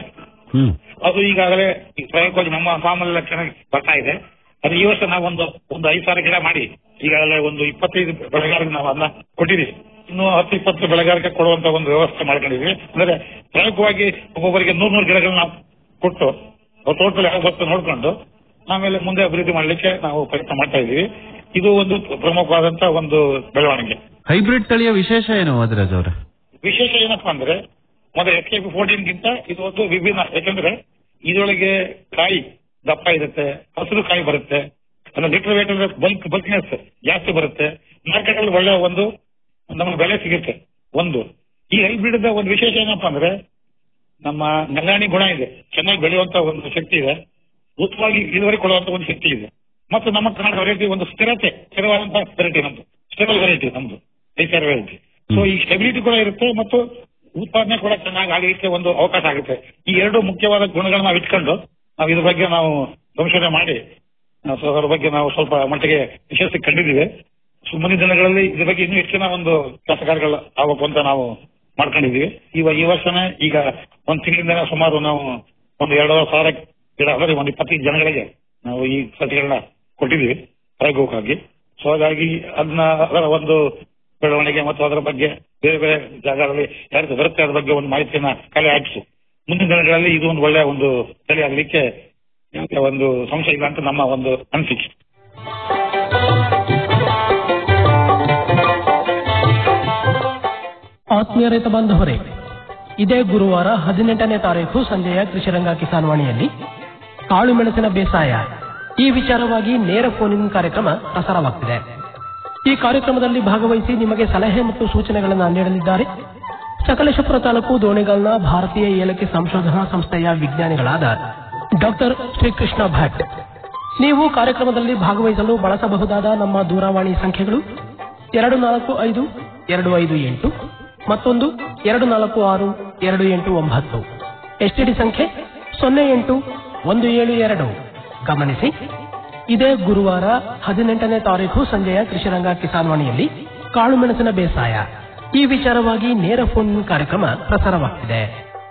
ಅದು ಈಗಾಗಲೇ ಈ ಪ್ರಯೋಗವಾಗಿ ನಮ್ಮ ಫಾರ್ಮಲ್ಲ ಚೆನ್ನಾಗಿ ಬರ್ತಾ ಇದೆ ಅದು ಈ ವರ್ಷ ನಾವು ಒಂದು ಒಂದು ಐದು ಸಾವಿರ ಗಿಡ ಮಾಡಿ ಈಗಾಗಲೇ ಒಂದು ಇಪ್ಪತ್ತೈದು ಬೆಳೆಗಾರರಿಗೆ ನಾವು ಅದನ್ನ ಕೊಟ್ಟಿದ್ದೀವಿ ಇನ್ನು ಹತ್ತು ಇಪ್ಪತ್ತು ಬೆಳೆಗಾರಿಕೆ ಕೊಡುವಂತ ಒಂದು ವ್ಯವಸ್ಥೆ ಮಾಡ್ಕೊಂಡಿದ್ವಿ ಅಂದ್ರೆ ಪ್ರಮುಖವಾಗಿ ಒಬ್ಬೊಬ್ಬರಿಗೆ ನೂರ್ ನೂರು ಗಿಡಗಳನ್ನ ನಾವು ಕೊಟ್ಟು ಅವ್ರ ತೋಟದಲ್ಲಿ ಯಾವ ಬರ್ತದೆ ನೋಡ್ಕೊಂಡು ಆಮೇಲೆ ಮುಂದೆ ಅಭಿವೃದ್ಧಿ ಮಾಡ್ಲಿಕ್ಕೆ ನಾವು ಪ್ರಯತ್ನ ಮಾಡ್ತಾ ಇದೀವಿ ಇದು ಒಂದು ಪ್ರಮುಖವಾದಂತ ಒಂದು ಬೆಳವಣಿಗೆ ಹೈಬ್ರಿಡ್ ತಳಿಯ ವಿಶೇಷ ಏನು ವಾದಿರಾಜ್ ಅವರೇ ವಿಶೇಷ ಏನಪ್ಪಾ ಅಂದ್ರೆ ಮೊದಲ ಎಸ್ ಕೆ ಪಿ ಫೋರ್ಟೀನ್ ಗಿಂತ ಇದು ಒಂದು ವಿಭಿನ್ನ ಯಾಕಂದ್ರೆ ಇದರೊಳಗೆ ಕಾಯಿ ದಪ್ಪ ಇರುತ್ತೆ ಹಸಿರು ಕಾಯಿ ಬರುತ್ತೆ ಅಂದ್ರೆ ಲೀಟರ್ ವೇಟ್ ಅಂದ್ರೆ ಬಲ್ಕ್ ಬಲ್ಕ್ನೆಸ್ ಜಾಸ್ತಿ ಬರುತ್ತೆ ಮಾರ್ಕೆಟ್ ಅಲ್ಲಿ ಒಳ್ಳೆ ಒಂದು ನಮಗೆ ಬೆಲೆ ಸಿಗುತ್ತೆ ಒಂದು ಈ ಹೈಬ್ರಿಡ್ ಒಂದು ವಿಶೇಷ ಏನಪ್ಪಾ ಅಂದ್ರೆ ನಮ್ಮ ನೆಲ್ಲಾಣಿ ಗುಣ ಇದೆ ಚೆನ್ನಾಗಿ ಬೆಳೆಯುವಂತ ಒಂದು ಶಕ್ತಿ ಇದೆ ಉತ್ತಮವಾಗಿ ಇಳುವರಿ ಕೊಡುವಂತ ಒಂದು ಶಕ್ತಿ ಇದೆ ಮತ್ತು ನಮ್ಮ ಕರ್ನಾಟಕ ವೆರೈಟಿ ಒಂದು ಸ್ಥಿರತೆ ಸ್ಥಿರವಾದಂತ ವೆರೈಟಿ ನಮ್ದು ಸ್ಟೇಬಲ್ ವೆರೈಟಿ ನಮ್ದು ಐಸಿಆರ್ ವೆರೈಟಿ ಸೊ ಈ ಸ್ಟೆಬಿಲಿಟಿ ಕೂಡ ಇರುತ್ತೆ ಮತ್ತು ಉತ್ಪಾದನೆ ಕೂಡ ಚೆನ್ನಾಗಿ ಆಗಲಿಕ್ಕೆ ಒಂದು ಅವಕಾಶ ಆಗುತ್ತೆ ಈ ಎರಡು ಮುಖ್ಯವಾದ ಗುಣಗಳನ್ನ ನಾವು ಇಟ್ಕೊಂಡು ನಾವು ಇದ್ರ ಬಗ್ಗೆ ನಾವು ಸಂಶೋಧನೆ ಮಾಡಿ ಆ, ಸೊ ಅದ್ರ ಬಗ್ಗೆ ನಾವು ಸ್ವಲ್ಪ ಮಟ್ಟಿಗೆ ಯಶಸ್ಸು ಕಂಡಿದ್ದೀವಿ ಸೊ ಮುಂದಿನ ದಿನಗಳಲ್ಲಿ ಇದ್ರ ಬಗ್ಗೆ ಇನ್ನೂ ಹೆಚ್ಚಿನ ಒಂದು ಕೆಲಸ ಕಾರ್ಯಗಳು ಆಗಬೇಕು ಅಂತ ನಾವು ಮಾಡ್ಕೊಂಡಿದೀವಿ ಇವ ಈ ವರ್ಷನೇ ಈಗ ಒಂದ್ ತಿಂಗಳಿಂದ ಸುಮಾರು ನಾವು ಒಂದು ಎರಡೂವರೆ ಸಾವಿರ ಗಿಡ ಅಂದ್ರೆ ಒಂದು ಇಪ್ಪತ್ತೈದು ಜನಗಳಿಗೆ ನಾವು ಈ ಸಸಿಗಳನ್ನ ಕೊಟ್ಟಿದ್ದೀವಿ ಪ್ರಾಯೋಗಿಕವಾಗಿ ಸೊ ಹಾಗಾಗಿ ಅದನ್ನ ಅದರ ಒಂದು ಬೆಳವಣಿಗೆ ಮತ್ತು ಅದರ ಬಗ್ಗೆ ಬೇರೆ ಬೇರೆ ಜಾಗಗಳಲ್ಲಿ ಯಾರಿಗೆ ಬರುತ್ತೆ ಅದ್ರ ಬಗ್ಗೆ ಒಂದು ಮಾಹಿತಿಯನ್ನ ಕಲೆ ಹಾಕಿಸಿ ಮುಂದಿನ ದಿನಗಳಲ್ಲಿ ಇದು ಒಂದು ಒಳ್ಳೆಯ ಒಂದು ತಳಿ ಆಗಲಿಕ್ಕೆ ಯಾವುದೇ ಒಂದು ಸಂಶಯ ಇಲ್ಲ ಅಂತ ನಮ್ಮ ಒಂದು ಅನಿಸಿಕೆ ಆತ್ಮೀಯ ರೈತ ಬಾಂಧವರೇ ಇದೇ ಗುರುವಾರ ಹದಿನೆಂಟನೇ ತಾರೀಕು ಸಂಜೆಯ ಕೃಷಿರಂಗ ಕಿಸಾನ್ವಾಣಿಯಲ್ಲಿ ಕಾಳು ಮೆಣಸಿನ ಬೇಸಾಯ ಈ ವಿಚಾರವಾಗಿ ನೇರ ಫೋನಿನ್ ಕಾರ್ಯಕ್ರಮ ಪ್ರಸಾರವಾಗ್ತಿದೆ ಈ ಕಾರ್ಯಕ್ರಮದಲ್ಲಿ ಭಾಗವಹಿಸಿ ನಿಮಗೆ ಸಲಹೆ ಮತ್ತು ಸೂಚನೆಗಳನ್ನು ನೀಡಲಿದ್ದಾರೆ ಸಕಲೇಶಪುರ ತಾಲೂಕು ದೋಣಿಗಲ್ನ ಭಾರತೀಯ ಏಲಕ್ಕಿ ಸಂಶೋಧನಾ ಸಂಸ್ಥೆಯ ವಿಜ್ಞಾನಿಗಳಾದ ಡಾಕ್ಟರ್ ಶ್ರೀಕೃಷ್ಣ ಭಟ್ ನೀವು ಕಾರ್ಯಕ್ರಮದಲ್ಲಿ ಭಾಗವಹಿಸಲು ಬಳಸಬಹುದಾದ ನಮ್ಮ ದೂರವಾಣಿ ಸಂಖ್ಯೆಗಳು ಎರಡು ನಾಲ್ಕು ಐದು ಎರಡು ಐದು ಎಂಟು ಮತ್ತೊಂದು ಎರಡು ನಾಲ್ಕು ಆರು ಎರಡು ಎಂಟು ಒಂಬತ್ತು ಎಸ್ಟಿಡಿ ಸಂಖ್ಯೆ ಸೊನ್ನೆ ಎಂಟು ಒಂದು ಏಳು ಎರಡು ಗಮನಿಸಿ ಇದೇ ಗುರುವಾರ ಹದಿನೆಂಟನೇ ತಾರೀಕು ಸಂಜೆಯ ಕೃಷಿರಂಗ ಕಿಸಾನ್ವಾಣಿಯಲ್ಲಿ ಕಾಳುಮೆಣಸಿನ ಬೇಸಾಯ ಈ ವಿಚಾರವಾಗಿ ನೇರ ಫೋನ್ ಕಾರ್ಯಕ್ರಮ ಪ್ರಸಾರವಾಗ್ತಿದೆ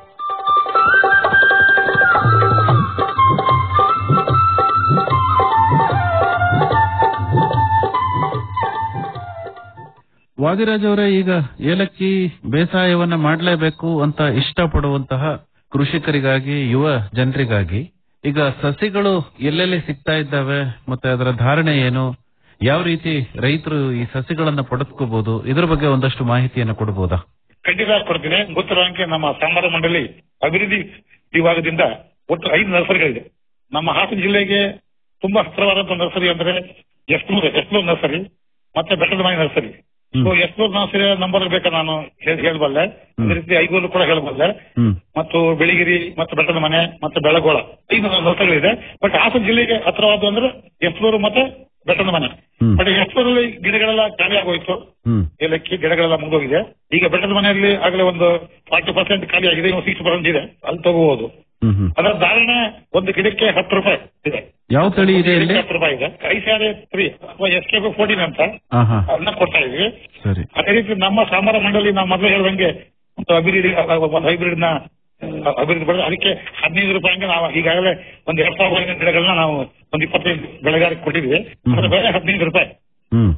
ವಾದಿರಾಜ್ ಅವರೇ ಈಗ ಏಲಕ್ಕಿ ಬೇಸಾಯವನ್ನ ಮಾಡಲೇಬೇಕು ಅಂತ ಇಷ್ಟಪಡುವಂತಹ ಕೃಷಿಕರಿಗಾಗಿ ಯುವ ಜನರಿಗಾಗಿ ಈಗ ಸಸಿಗಳು ಎಲ್ಲೆಲ್ಲಿ ಸಿಗ್ತಾ ಇದ್ದಾವೆ ಮತ್ತೆ ಅದರ ಧಾರಣೆ ಏನು ಯಾವ ರೀತಿ ರೈತರು ಈ ಸಸಿಗಳನ್ನ ಪಡೆದುಕೋಬಹುದು ಇದ್ರ ಬಗ್ಗೆ ಒಂದಷ್ಟು ಮಾಹಿತಿಯನ್ನು ಕೊಡಬಹುದಾ ಖಂಡಿತ ಕೊಡ್ತೀನಿ ಗೊತ್ತಿರೋಂಗೆ ನಮ್ಮ ಸಾಂಬಾರ ಮಂಡಳಿ ಅಭಿವೃದ್ಧಿ ವಿಭಾಗದಿಂದ ಒಟ್ಟು ಐದು ನರ್ಸರಿಗಳಿದೆ ನಮ್ಮ ಹಾಸನ ಜಿಲ್ಲೆಗೆ ತುಂಬಾ ಹತ್ತಿರವಾದಂತ ನರ್ಸರಿ ಅಂದ್ರೆ ಎಸ್ನೂರ್ ಎಸ್ನೂರ್ ನರ್ಸರಿ ಮತ್ತೆ ಬೆಟ್ಟದ ಮನೆ ನರ್ಸರಿ ಸೊ ಎಸ್ನೂರ್ ನರ್ಸರಿ ನಂಬರ್ ಬೇಕಾ ನಾನು ಹೇಳ್- ಹೇಳ್ಬಲ್ಲೆ ಅದೇ ರೀತಿ ಐಗೂರು ಕೂಡ ಹೇಳ್ಬಲ್ಲೆ ಮತ್ತು ಬೆಳಗಿರಿ ಮತ್ತು ಬೆಟ್ಟದ ಮನೆ ಮತ್ತು ಬೆಳಗೋಳ ಐದು ನರ್ಸರಿಗಳಿದೆ ಬಟ್ ಹಾಸನ ಜಿಲ್ಲೆಗೆ ಹತ್ತಿರವಾದ ಅಂದ್ರೆ ಎಸ್ನೂರು ಮತ್ತೆ ಬೆಟ್ಟದ ಮನೆ ಬಟ್ ಎಸ್ನೂರಲ್ಲಿ ಗಿಡಗಳೆಲ್ಲ ಖಾಲಿ ಆಗೋಯ್ತು ಏಲಕ್ಕಿ ಗಿಡಗಳೆಲ್ಲ ಮುಗಿದೋಗಿದೆ ಈಗ ಬೆಟ್ಟದ ಮನೆಯಲ್ಲಿ ಆಗಲೇ ಒಂದು ಫಾರ್ಟಿ ಪರ್ಸೆಂಟ್ ಖಾಲಿ ಆಗಿದೆ ಇನ್ನು ಸಿಕ್ಸ್ ಪರ್ಸೆಂಟ್ ಇದೆ ಅಲ್ಲಿ ತಗೋಬಹುದು ಅದರ ಧಾರಣೆ ಒಂದು ಗಿಡಕ್ಕೆ ಹತ್ತು ರೂಪಾಯಿ ಇದೆ ಯಾವ ತಳಿ ಇದೆ ಇಲ್ಲಿ ಹತ್ತು ರೂಪಾಯಿ ಇದೆ ಐಸಿಆರ್ ತ್ರೀ ಅಥವಾ ಎಸ್ ಕೆ ಫೋರ್ಟೀನ್ ಅಂತ ಹಾ ಹಾ ಅದನ್ನ ಕೊಡ್ತಾ ಇದ್ವಿ ಸರಿ ಅದೇ ರೀತಿ ನಮ್ಮ ಸಾಂಬಾರ ಮಂಡಳಿ ನಾವು ಮೊದಲು ಹೇಳ್ದಂಗೆ ಒಂದು ಅಭಿವೃದ್ಧಿ ಒಂದು ಹೈಬ್ರಿಡ್ ನ ಆ, ಅಭಿವೃದ್ಧಿ ಪಡೆದು ಅದಕ್ಕೆ ಹದಿನೈದು ರೂಪಾಯಿಗೆ ನಾವು ಈಗಾಗಲೇ ಒಂದು ಎರಡ್ ಸಾವಿರ ಗಿಡಗಳನ್ನ ನಾವು ಒಂದು ಇಪ್ಪತ್ತೈದು ಬೆಳೆಗಾರಕ್ಕೆ ಕೊಟ್ಟಿದ್ವಿ ಅದರ ಬೆಲೆ ಹದಿನೈದು ರೂಪಾಯಿ ಹ್ಮ್ ಇನ್ನು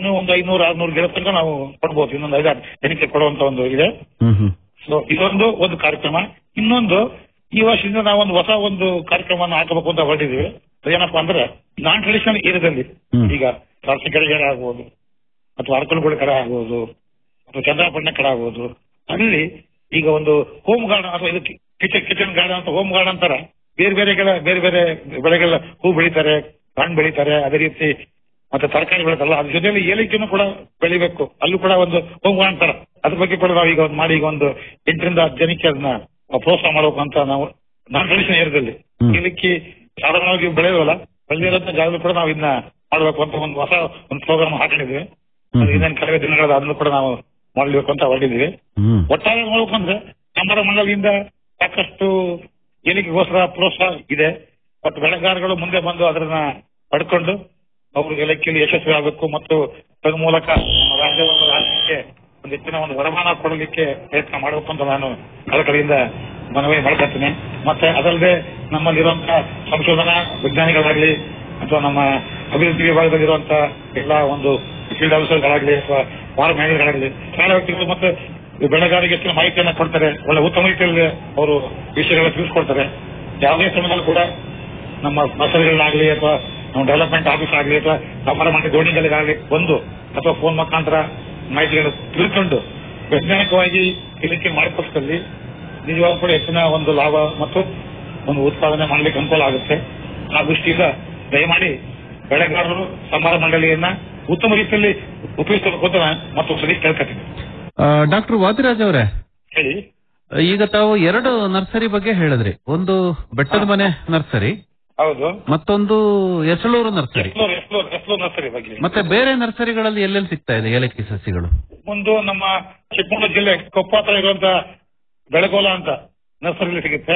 ಇನ್ನೂ ಒಂದು ಐನೂರು ಆರ್ನೂರು ಗಿಡ ತನಕ ನಾವು ಕೊಡ್ಬೋದು ಇನ್ನೊಂದು ಐದಾರು ಜನಕ್ಕೆ ಕೊಡುವಂತ ಒಂದು ಇದೆ ಹ್ಮ್ ಹ್ಮ್ ಸೊ ಇದೊಂದು ಒಂದು ಕಾರ್ಯಕ್ರಮ ಇನ್ನೊಂದು ಈ ವರ್ಷದಿಂದ ನಾವು ಒಂದು ಹೊಸ ಒಂದು ಕಾರ್ಯಕ್ರಮವನ್ನು ಹಾಕಬೇಕು ಅಂತ ಹೊರಟಿದ್ದೀವಿ ಅದೇನಪ್ಪಾ ಅಂದ್ರೆ ನಾನ್ ಟ್ರೆಡಿಷನಲ್ ಏರಿಯಾದಲ್ಲಿ ಈಗ ರಾಷ್ಟ್ರೀಯ ಕಡೆ ಆಗ್ಬೋದು ಅಥವಾ ಅರ್ಕಲ್ಗೂಡ ಕಡೆ ಆಗ್ಬೋದು ಅಥವಾ ಚಂದ್ರಾಪಟ್ಟಣ ಕಡೆ ಆಗ್ಬೋದು ಅಲ್ಲಿ ಈಗ ಒಂದು ಹೋಮ್ ಗಾರ್ಡನ್ ಅಥವಾ ಇದಕ್ಕೆ ಕಿಚನ್ ಕಿಚನ್ ಗಾರ್ಡನ್ ಅಂತ ಹೋಮ್ ಗಾರ್ಡನ್ ಅಂತಾರ ಬೇರೆ ಬೇರೆ ಕೆಲ ಬೇರೆ ಬೇರೆ ಬೆಳೆಗಳ ಹೂ ಬೆಳಿತಾರೆ ಹಣ್ಣು ಬೆಳಿತಾರೆ ಅದೇ ರೀತಿ ಮತ್ತೆ ತರಕಾರಿ ಬೆಳಿತಾರಲ್ಲ ಅದ್ರ ಜೊತೆಲಿ ಏಲಕ್ಕಿನೂ ಕೂಡ ಬೆಳಿಬೇಕು ಅಲ್ಲೂ ಕೂಡ ಒಂದು ಹೋಮ್ ಗಾರ್ಡನ್ ತರ ಅದ್ರ ಬಗ್ಗೆ ಕೂಡ ನಾವು ಈಗ ಒಂದು ಮಾಡಿ ಈಗ ಒಂದು ಎಂಟರಿಂದ ಹತ್ತು ಜನಕ್ಕೆ ಅದನ್ನ ಪ್ರೋತ್ಸಾಹ ಮಾಡಬೇಕು ಅಂತ ನಾವು ನಾನ್ ಟ್ರೆಡಿಷನ್ ಏರಿಯಾದಲ್ಲಿ ಏಲಕ್ಕಿ ಸಾಧಾರಣವಾಗಿ ಬೆಳೆಯೋಲ್ಲ ಬೆಳೆದಿರೋಂಥ ಜಾಗದಲ್ಲಿ ಕೂಡ ನಾವು ಇದನ್ನ ಮಾಡಬೇಕು ಅಂತ ಒಂದು ಹೊಸ ಒಂದು ಪ್ರೋಗ್ರಾಮ್ ಹಾಕೊಂಡಿದ್ವಿ ಅದು ಇನ್ನೇನು ಕೆಲವೇ ದಿನಗಳ ಅದನ್ನು ಕೂಡ ನಾವು ಮಾಡಬೇಕು ಅಂತ ಹೊರಟಿದ್ವಿ ಒಟ್ಟಾರೆ ನೋಡ್ಬೇಕು ಅಂದ್ರೆ ಕನ್ನಡ ಮಂಡಳಿಯಿಂದ ಸಾಕಷ್ಟು ಏಲಿಕೆಗೋಸ್ಕರ ಪ್ರೋತ್ಸಾಹ ಇದೆ ಮತ್ತು ಬೆಳೆಗಾರಗಳು ಮುಂದೆ ಬಂದು ಅದನ್ನ ಪಡ್ಕೊಂಡು ಅವರು ಏಲಕ್ಕಿಯಲ್ಲಿ ಯಶಸ್ವಿ ಆಗಬೇಕು ಮತ್ತು ತನ್ನ ಮೂಲಕ ನಮ್ಮ ರಾಜ್ಯವನ್ನು ರಾಜ್ಯಕ್ಕೆ ಒಂದು ಹೆಚ್ಚಿನ ಒಂದು ವರಮಾನ ಕೊಡಲಿಕ್ಕೆ ಪ್ರಯತ್ನ ಮಾಡಬೇಕು ಅಂತ ನಾನು ಕಳಕಳಿಯಿಂದ ಮನವಿ ಮಾಡ್ಕೊತೀನಿ ಮತ್ತೆ ಅದಲ್ಲದೆ ನಮ್ಮಲ್ಲಿರುವಂತಹ ಸಂಶೋಧನಾ ವಿಜ್ಞಾನಿಗಳಾಗ್ಲಿ ಅಥವಾ ನಮ್ಮ ಅಭಿವೃದ್ಧಿ ವಿಭಾಗದಲ್ಲಿರುವಂತಹ ಎಲ್ಲ ಒಂದು ಫೀಲ್ಡ್ ಆಫೀಸರ್ಗಳಾಗ್ಲಿ ಅಥವಾ ಫಾರ್ಮ್ ಮ್ಯಾನೇಜರ್ಗಳಾಗ್ಲಿ ಶಾಲಾ ವ್ಯಕ್ತಿಗಳು ಮತ್ತೆ ಈ ಬೆಳೆಗಾರರಿಗೆ ಹೆಚ್ಚಿನ ಮಾಹಿತಿಯನ್ನ ಕೊಡ್ತಾರೆ ಒಳ್ಳೆ ಉತ್ತಮ ರೀತಿಯಲ್ಲಿ ಅವರು ವಿಷಯಗಳನ್ನ ತಿಳಿಸ್ಕೊಡ್ತಾರೆ ಯಾವುದೇ ಸಮಯದಲ್ಲೂ ಕೂಡ ನಮ್ಮ ನರ್ಸರಿಗಳಾಗ್ಲಿ ಅಥವಾ ನಮ್ಮ ಡೆವಲಪ್ಮೆಂಟ್ ಆಫೀಸ್ ಆಗಲಿ ಅಥವಾ ವ್ಯಾಪಾರ ಮಾಡಿ ದೋಣಿಗಳಿಗಾಗಲಿ ಬಂದು ಅಥವಾ ಫೋನ್ ಮುಖಾಂತರ ಮಾಹಿತಿಗಳು ತಿಳ್ಕೊಂಡು ವೈಜ್ಞಾನಿಕವಾಗಿ ಇಲಿಕೆ ಮಾಡಿಕೊಟ್ಟಲ್ಲಿ ನಿಜವಾಗ್ಲೂ ಕೂಡ ಹೆಚ್ಚಿನ ಒಂದು ಲಾಭ ಮತ್ತು ಒಂದು ಉತ್ಪಾದನೆ ಮಾಡಲಿಕ್ಕೆ ಅನುಕೂಲ ಆಗುತ್ತೆ ಆ ದೃಷ್ಟಿಯಿಂದ ದಯಮಾಡಿ ಬೆಳೆಗಾರರು ಸಮಾರ ಮಂಡಳಿಯನ್ನ ಉತ್ತಮ ರೀತಿಯಲ್ಲಿ ಉಪಯೋಗಿಸಬೇಕು ಅಂತ ನಾನು ಮತ್ತೊಂದು ಸರಿ ಕೇಳ್ಕೊತೀನಿ ಡಾಕ್ಟರ್ ವಾದಿರಾಜ್ ಅವರೇ ಹೇಳಿ ಈಗ ತಾವು ಎರಡು ನರ್ಸರಿ ಬಗ್ಗೆ ಹೇಳಿದ್ರಿ ಒಂದು ಬೆಟ್ಟದ ಮನೆ ನರ್ಸರಿ ಹೌದು ಮತ್ತೊಂದು ಎಸಳೂರು ನರ್ಸರಿ ಎಸ್ಲೂರ್ ಎಸ್ಲೂರ್ ಎಸ್ಲೂರ್ ನರ್ಸರಿ ಬಗ್ಗೆ ಮತ್ತೆ ಬೇರೆ ನರ್ಸರಿಗಳಲ್ಲಿ ಎಲ್ಲೆಲ್ಲಿ ಸಿಗ್ತಾ ಇದೆ ಏಲಕ್ಕಿ ಸಸಿಗಳು ಒಂದು ನಮ್ಮ ಚಿಕ್ಕಮಗಳೂರು ಜಿಲ್ಲೆ ಕೊಪ್ಪ ಹತ್ರ ಇರುವಂತ ಬೆಳಗೋಲ ಅಂತ ನರ್ಸರಿಲಿ ಸಿಗುತ್ತೆ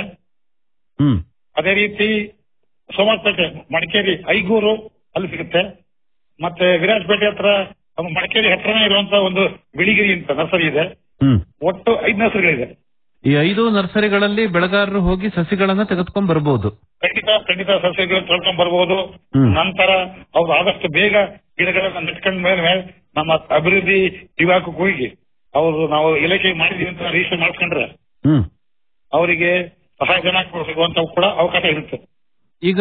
ಹ್ಮ್ ಅದೇ ರೀತಿ ಸೋಮವಾರಪೇಟೆ ಮಡಿಕೇರಿ ಐಗೂರು ಅಲ್ಲಿ ಸಿಗುತ್ತೆ ಮತ್ತೆ ವಿರಾಜಪೇಟೆ ಹತ್ರ ನಮ್ಮ ಮಡಿಕೇರಿ ಹತ್ರನೇ ಇರುವಂತ ಒಂದು ಬಿಳಿಗಿರಿ ಅಂತ ನರ್ಸರಿ ಇದೆ ಹ್ಮ್ ಒಟ್ಟು ಐದು ನರ್ಸರಿಗಳಿದೆ ಈ ಐದು ನರ್ಸರಿಗಳಲ್ಲಿ ಬೆಳೆಗಾರರು ಹೋಗಿ ಸಸಿಗಳನ್ನ ತೆಗೆದುಕೊಂಡ್ ಬರಬಹುದು ಖಂಡಿತ ಖಂಡಿತ ಸಸ್ಯಗಳು ತೊಳ್ಕೊಂಡ್ ಬರ್ಬೋದು ನಂತರ ಅವ್ರು ಆದಷ್ಟು ಬೇಗ ಗಿಡಗಳನ್ನ ನೆಟ್ಕೊಂಡ ಮೇಲೆ ನಮ್ಮ ಅಭಿವೃದ್ಧಿ ವಿಭಾಗಕ್ಕೆ ಹೋಗಿ ಅವರು ನಾವು ಇಲಾಖೆ ಮಾಡಿದೀವಿ ಅಂತ ರಿಜಿಸ್ಟರ್ ಮಾಡ್ಕೊಂಡ್ರೆ ಹ್ಮ್ ಅವರಿಗೆ ಸಹಾಯಧನ ಸಿಗುವಂತ ಕೂಡ ಅವಕಾಶ ಇರುತ್ತೆ ಈಗ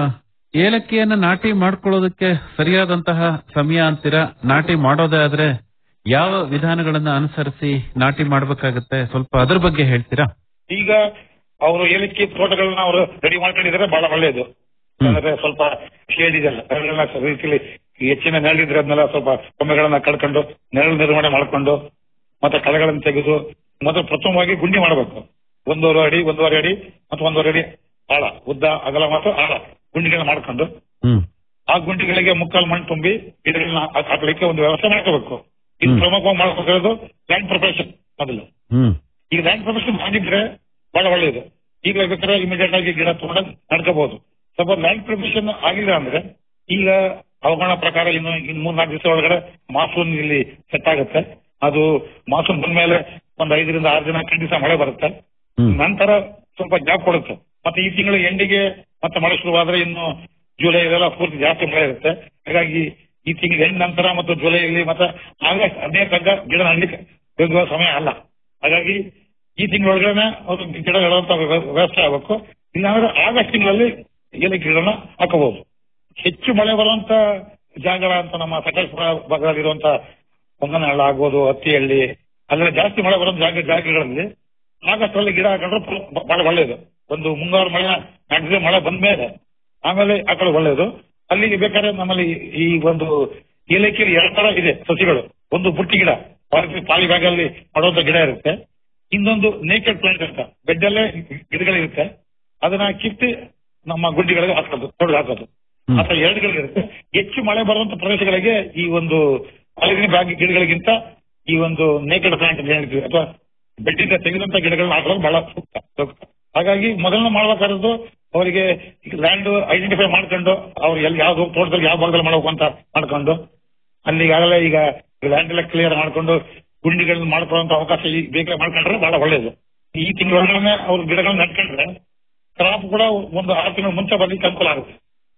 ಏಲಕ್ಕಿಯನ್ನ ನಾಟಿ ಮಾಡ್ಕೊಳ್ಳೋದಕ್ಕೆ ಸರಿಯಾದಂತಹ ಸಮಯ ಅಂತೀರಾ ನಾಟಿ ಮಾಡೋದೇ ಆದ್ರೆ ಯಾವ ವಿಧಾನಗಳನ್ನ ಅನುಸರಿಸಿ ನಾಟಿ ಮಾಡ್ಬೇಕಾಗತ್ತೆ ಸ್ವಲ್ಪ ಅದ್ರ ಬಗ್ಗೆ ಹೇಳ್ತೀರಾ ಈಗ ಅವರು ಏಲಕ್ಕಿ ತೋಟಗಳನ್ನ ಅವರು ರೆಡಿ ಮಾಡ್ಕೊಂಡಿದ್ರೆ ಬಹಳ ಒಳ್ಳೆಯದು ಅಂದ್ರೆ ಸ್ವಲ್ಪ ಶೇಡ್ ಇದೆಲ್ಲ ನೆರಳನ್ನ ರೀತಿಯಲ್ಲಿ ಹೆಚ್ಚಿನ ನೆರಳಿದ್ರೆ ಅದನ್ನೆಲ್ಲ ಸ್ವಲ್ಪ ಕೊಂಬೆಗಳನ್ನ ಕಳ್ಕೊಂಡು ನೆರಳು ನಿರ್ವಹಣೆ ಮಾಡ್ಕೊಂಡು ಮತ್ತೆ ಕಳೆಗಳನ್ನು ತೆಗೆದು ಮತ್ತೆ ಪ್ರಥಮವಾಗಿ ಗುಂಡಿ ಮಾಡಬೇಕು ಒಂದೂವರೆ ಅಡಿ ಒಂದೂವರೆ ಅಡಿ ಮತ್ತು ಒಂದೂವರೆ ಅಡಿ ಆಳ ಉದ್ದ ಅಗಲ ಮತ್ತು ಆಳ ಗುಂಡಿಗಳನ್ನ ಮಾಡ್ಕೊಂಡು ಹ್ಮ್ ಆ ಗುಂಡಿಗಳಿಗೆ ಮುಕ್ಕಾಲು ಮಣ್ಣು ತುಂಬಿ ಗಿಡಗಳನ್ನ ಹಾಕ್- ಹಾಕ್ಲಿಕ್ಕೆ ಒಂದು ವ್ಯವಸ್ಥೆ ಮಾಡ್ಕೋಬೇಕು ಇದು ಪ್ರಮುಖವಾಗಿ ಮಾಡ್ಕೊಂಡಿರೋದು ಲ್ಯಾಂಡ್ ಪ್ರಿಪರೇಷನ್ ಮೊದಲು ಹ್ಮ್ ಈಗ ಲ್ಯಾಂಡ್ ಪ್ರೊಫೆಷನ್ ಆಗಿದ್ರೆ ಬಹಳ ಒಳ್ಳೆಯದು ಈಗ ಬೇಕಾದ್ರೆ ಇಮಿಡಿಯೇಟ್ ಆಗಿ ಗಿಡ ತಗೊಂಡು ನಡ್ಕೋಬಹುದು ಸ್ವಲ್ಪ ಲ್ಯಾಂಡ್ ಪ್ರೊಫೆಷನ್ ಆಗಿಲ್ಲ ಅಂದ್ರೆ ಈಗ ಹವಾಮಾನ ಪ್ರಕಾರ ಇನ್ನು ಇನ್ನು ಮೂರ್ ನಾಲ್ಕು ದಿವಸ ಒಳಗಡೆ ಮಾನ್ಸೂನ್ ಇಲ್ಲಿ ಸೆಟ್ ಆಗುತ್ತೆ ಅದು ಮಾನ್ಸೂನ್ ಬಂದ್ಮೇಲೆ ಒಂದ್ ಐದರಿಂದ ಆರು ದಿನ ಖಂಡಿತ ಮಳೆ ಬರುತ್ತೆ ನಂತರ ಸ್ವಲ್ಪ ಗ್ಯಾಪ್ ಕೊಡುತ್ತೆ ಮತ್ತೆ ಈ ತಿಂಗಳ ಎಂಡಿಗೆ ಮತ್ತೆ ಮಳೆ ಶುರುವಾದ್ರೆ ಇನ್ನು ಜುಲೈ ಇದೆಲ್ಲ ಪೂರ್ತಿ ಜಾಸ್ತಿ ಮಳೆ ಇರುತ್ತೆ ಹಾಗಾಗಿ ಈ ತಿಂಗಳ ಎಂಡ್ ನಂತರ ಮತ್ತು ಜುಲೈಯಲ್ಲಿ ಮತ್ತೆ ಆಗಸ್ಟ್ ಹದಿನೈದು ತನಕ ಗಿಡ ನಡ್ಲಿಕ್ಕೆ ಯೋಗ್ಯ ಸಮಯ ಅಲ್ಲ ಹಾಗಾಗಿ ಈ ತಿಂಗಳೊಳಗಡೆ ಅವರು ಗಿಡ ನೆಡುವಂತ ವ್ಯವ- ವ್ಯವಸ್ಥೆ ಆಗಬೇಕು ಇಲ್ಲಾಂದ್ರೆ ಆಗಸ್ಟ್ ತಿಂಗಳಲ್ಲಿ ಏಲಕ್ಕಿ ಗಿಡನ ಹಾಕಬಹುದು ಹೆಚ್ಚು ಮಳೆ ಬರುವಂತ ಜಾಗಗಳ ಅಂತ ನಮ್ಮ ಸಕಲೇಶ್ವರ ಭಾಗದಲ್ಲಿರುವಂತ ಹೊಂಗನಹಳ್ಳ ಆಗ್ಬೋದು ಹತ್ತಿಹಳ್ಳಿ ಅಲ್ಲೆಲ್ಲ ಜಾಸ್ತಿ ಮಳೆ ಬರೋ ಜಾಗ ಜಾಗಗಳಲ್ಲಿ ಆಗಸ್ಟ್ ಅಲ್ಲಿ ಗಿಡ ಹಾಕೊಂಡ್ರೆ ಫುಲ್ ಬ- ಬಹಳ ಒಳ್ಳೆಯದು ಒಂದು ಮುಂಗಾರು ಮಳೆ ಮ್ಯಾಕ್ಸಿಮಮ್ ಮಳೆ ಬಂದ್ಮೇಲೆ ಆಮೇಲೆ ಆ ಕಡೆ ಒಳ್ಳೆಯದು ಅಲ್ಲಿಗೆ ಬೇಕಾದ್ರೆ ನಮ್ಮಲ್ಲಿ ಈ ಒಂದು ಏಲಕ್ಕಿಯಲ್ಲಿ ಎರಡು ತರ ಇದೆ ಸಸಿಗಳು ಒಂದು ಬುಟ್ಟಿ ಗಿಡ ಪಾಲಿ ಪಾಲಿ ಬ್ಯಾಗ್ ಅಲ್ಲಿ ಮಾಡುವಂತ ಗಿಡ ಇರುತ್ತೆ ಇನ್ನೊಂದು ನೇಕೆಡ್ ಪ್ಲಾಂಟ್ ಅಂತ ಬೆಡ್ಡಲ್ಲೇ ಗಿಡಗಳಿರುತ್ತೆ ಅದನ್ನ ಕಿತ್ತಿ ನಮ್ಮ ಗುಂಡಿಗಳಿಗೆ ಹಾಕೋದು ತೊಡೆದು ಹಾಕೋದು ಅಥವಾ ಎರಡು ಗಿಡಗಳಿರುತ್ತೆ ಹೆಚ್ಚು ಮಳೆ ಬರುವಂತ ಪ್ರದೇಶಗಳಿಗೆ ಈ ಒಂದು ಪಾಲಿಥಿನ್ ಬ್ಯಾಗ್ ಗಿಡಗಳಿಗಿಂತ ಈ ಒಂದು ನೇಕೆಡ್ ಪ್ಲಾಂಟ್ ಅಂತ ಹೇಳ್ತೀವಿ ಅಥವಾ ಬೆಡ್ಡಿಂದ ತೆಗೆದಂತ ಗಿಡಗಳನ್ನ ಹಾಕೋದು ಬಹಳ ಸೂಕ್ತ ಸೂಕ್ತ ಹಾಗಾಗಿ ಮೊದಲನೇ ಮಾಡ್ಬೇಕಾದ್ದು ಅವರಿಗೆ ಲ್ಯಾಂಡ್ ಐಡೆಂಟಿಫೈ ಮಾಡ್ಕೊಂಡು ಅವ್ರು ಎಲ್ಲಿ ಯಾವ್ದು ತೋಟದಲ್ಲಿ ಯಾವ ಭಾಗದಲ್ಲಿ ಮಾಡಬೇಕು ಅಂತ ಮಾಡ್ಕೊಂಡು ಅಲ್ಲಿಗಾಗಲೇ ಈಗ ಲ್ಯಾಂಡ್ ಎಲ್ಲ ಕ್ಲಿಯರ್ ಮಾಡ್ಕೊಂಡು ಗುಂಡಿಗಳನ್ನ ಮಾಡ್ಕೊಳ್ಳುವಂತ ಅವಕಾಶ ಈಗ ಬೇಗ ಮಾಡ್ಕೊಂಡ್ರೆ ಬಹಳ ಒಳ್ಳೇದು ಈ ತಿಂಗಳೊಳಗಡೆ ಅವ್ರು ಗಿಡಗಳನ್ನ ನಡ್ಕೊಂಡ್ರೆ ಕ್ರಾಪ್ ಕೂಡ ಒಂದು ಆರು ತಿಂಗಳ ಮುಂಚೆ ಬರ್ಲಿಕ್ಕೆ ಅನುಕೂಲ ಆಗುತ್ತೆ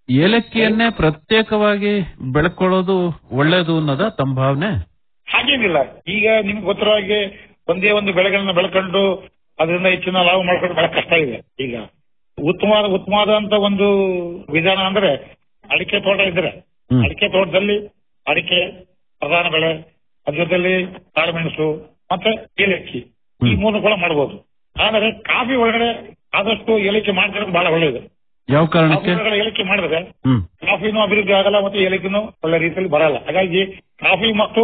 ಏಲಕ್ಕಿಯನ್ನೇ ಪ್ರತ್ಯೇಕವಾಗಿ ಬೆಳ್ಕೊಳ್ಳೋದು ಒಳ್ಳೇದು ಅನ್ನೋದ ತಮ್ಮ ಭಾವನೆ ಹಾಗೇನಿಲ್ಲ ಈಗ ನಿಮ್ಗೆ ಗೊತ್ತಿರೋ ಹಾಗೆ ಒಂದೇ ಒಂದು ಬೆಳೆಗಳನ್ನ ಬೆಳ್ಕೊಂಡು ಅದರಿಂದ ಹೆಚ್ಚಿನ ಲಾಭ ಮಾಡ್ಕೊಂಡು ಬಹಳ ಕಷ್ಟ ಇದೆ ಈಗ ಉತ್ತಮವಾದ ಉತ್ತಮವಾದಂತ ಒಂದು ವಿಧಾನ ಅಂದ್ರೆ ಅಡಿಕೆ ತೋಟ ಇದ್ರೆ ಅಡಿಕೆ ತೋಟದಲ್ಲಿ ಅಡಿಕೆ ಪ್ರಧಾನ ಬೆಳೆ ಅದ್ರ ಜೊತೆಲಿ ಕಾಳುಮೆಣಸು ಮತ್ತೆ ಏಲಕ್ಕಿ ಈ ಮೂರು ಕೂಡ ಮಾಡಬಹುದು ಆದರೆ ಕಾಫಿ ಒಳಗಡೆ ಆದಷ್ಟು ಏಲಕ್ಕಿ ಮಾಡ್ತಿರೋದು ಬಹಳ ಒಳ್ಳೇದು ಯಾವ ಕಾಫಿ ಕಾರಣಕ್ಕೆ ಒಳಗಡೆ ಏಲಕ್ಕಿ ಮಾಡಿದ್ರೆ ಹ್ಮ್ ಕಾಫಿನೂ ಅಭಿವೃದ್ಧಿ ಆಗಲ್ಲ ಮತ್ತೆ ಏಲಕ್ಕಿನೂ ಒಳ್ಳೆ ರೀತಿಯಲ್ಲಿ ಬರಲ್ಲ ಹಾಗಾಗಿ ಕಾಫಿ ಮತ್ತು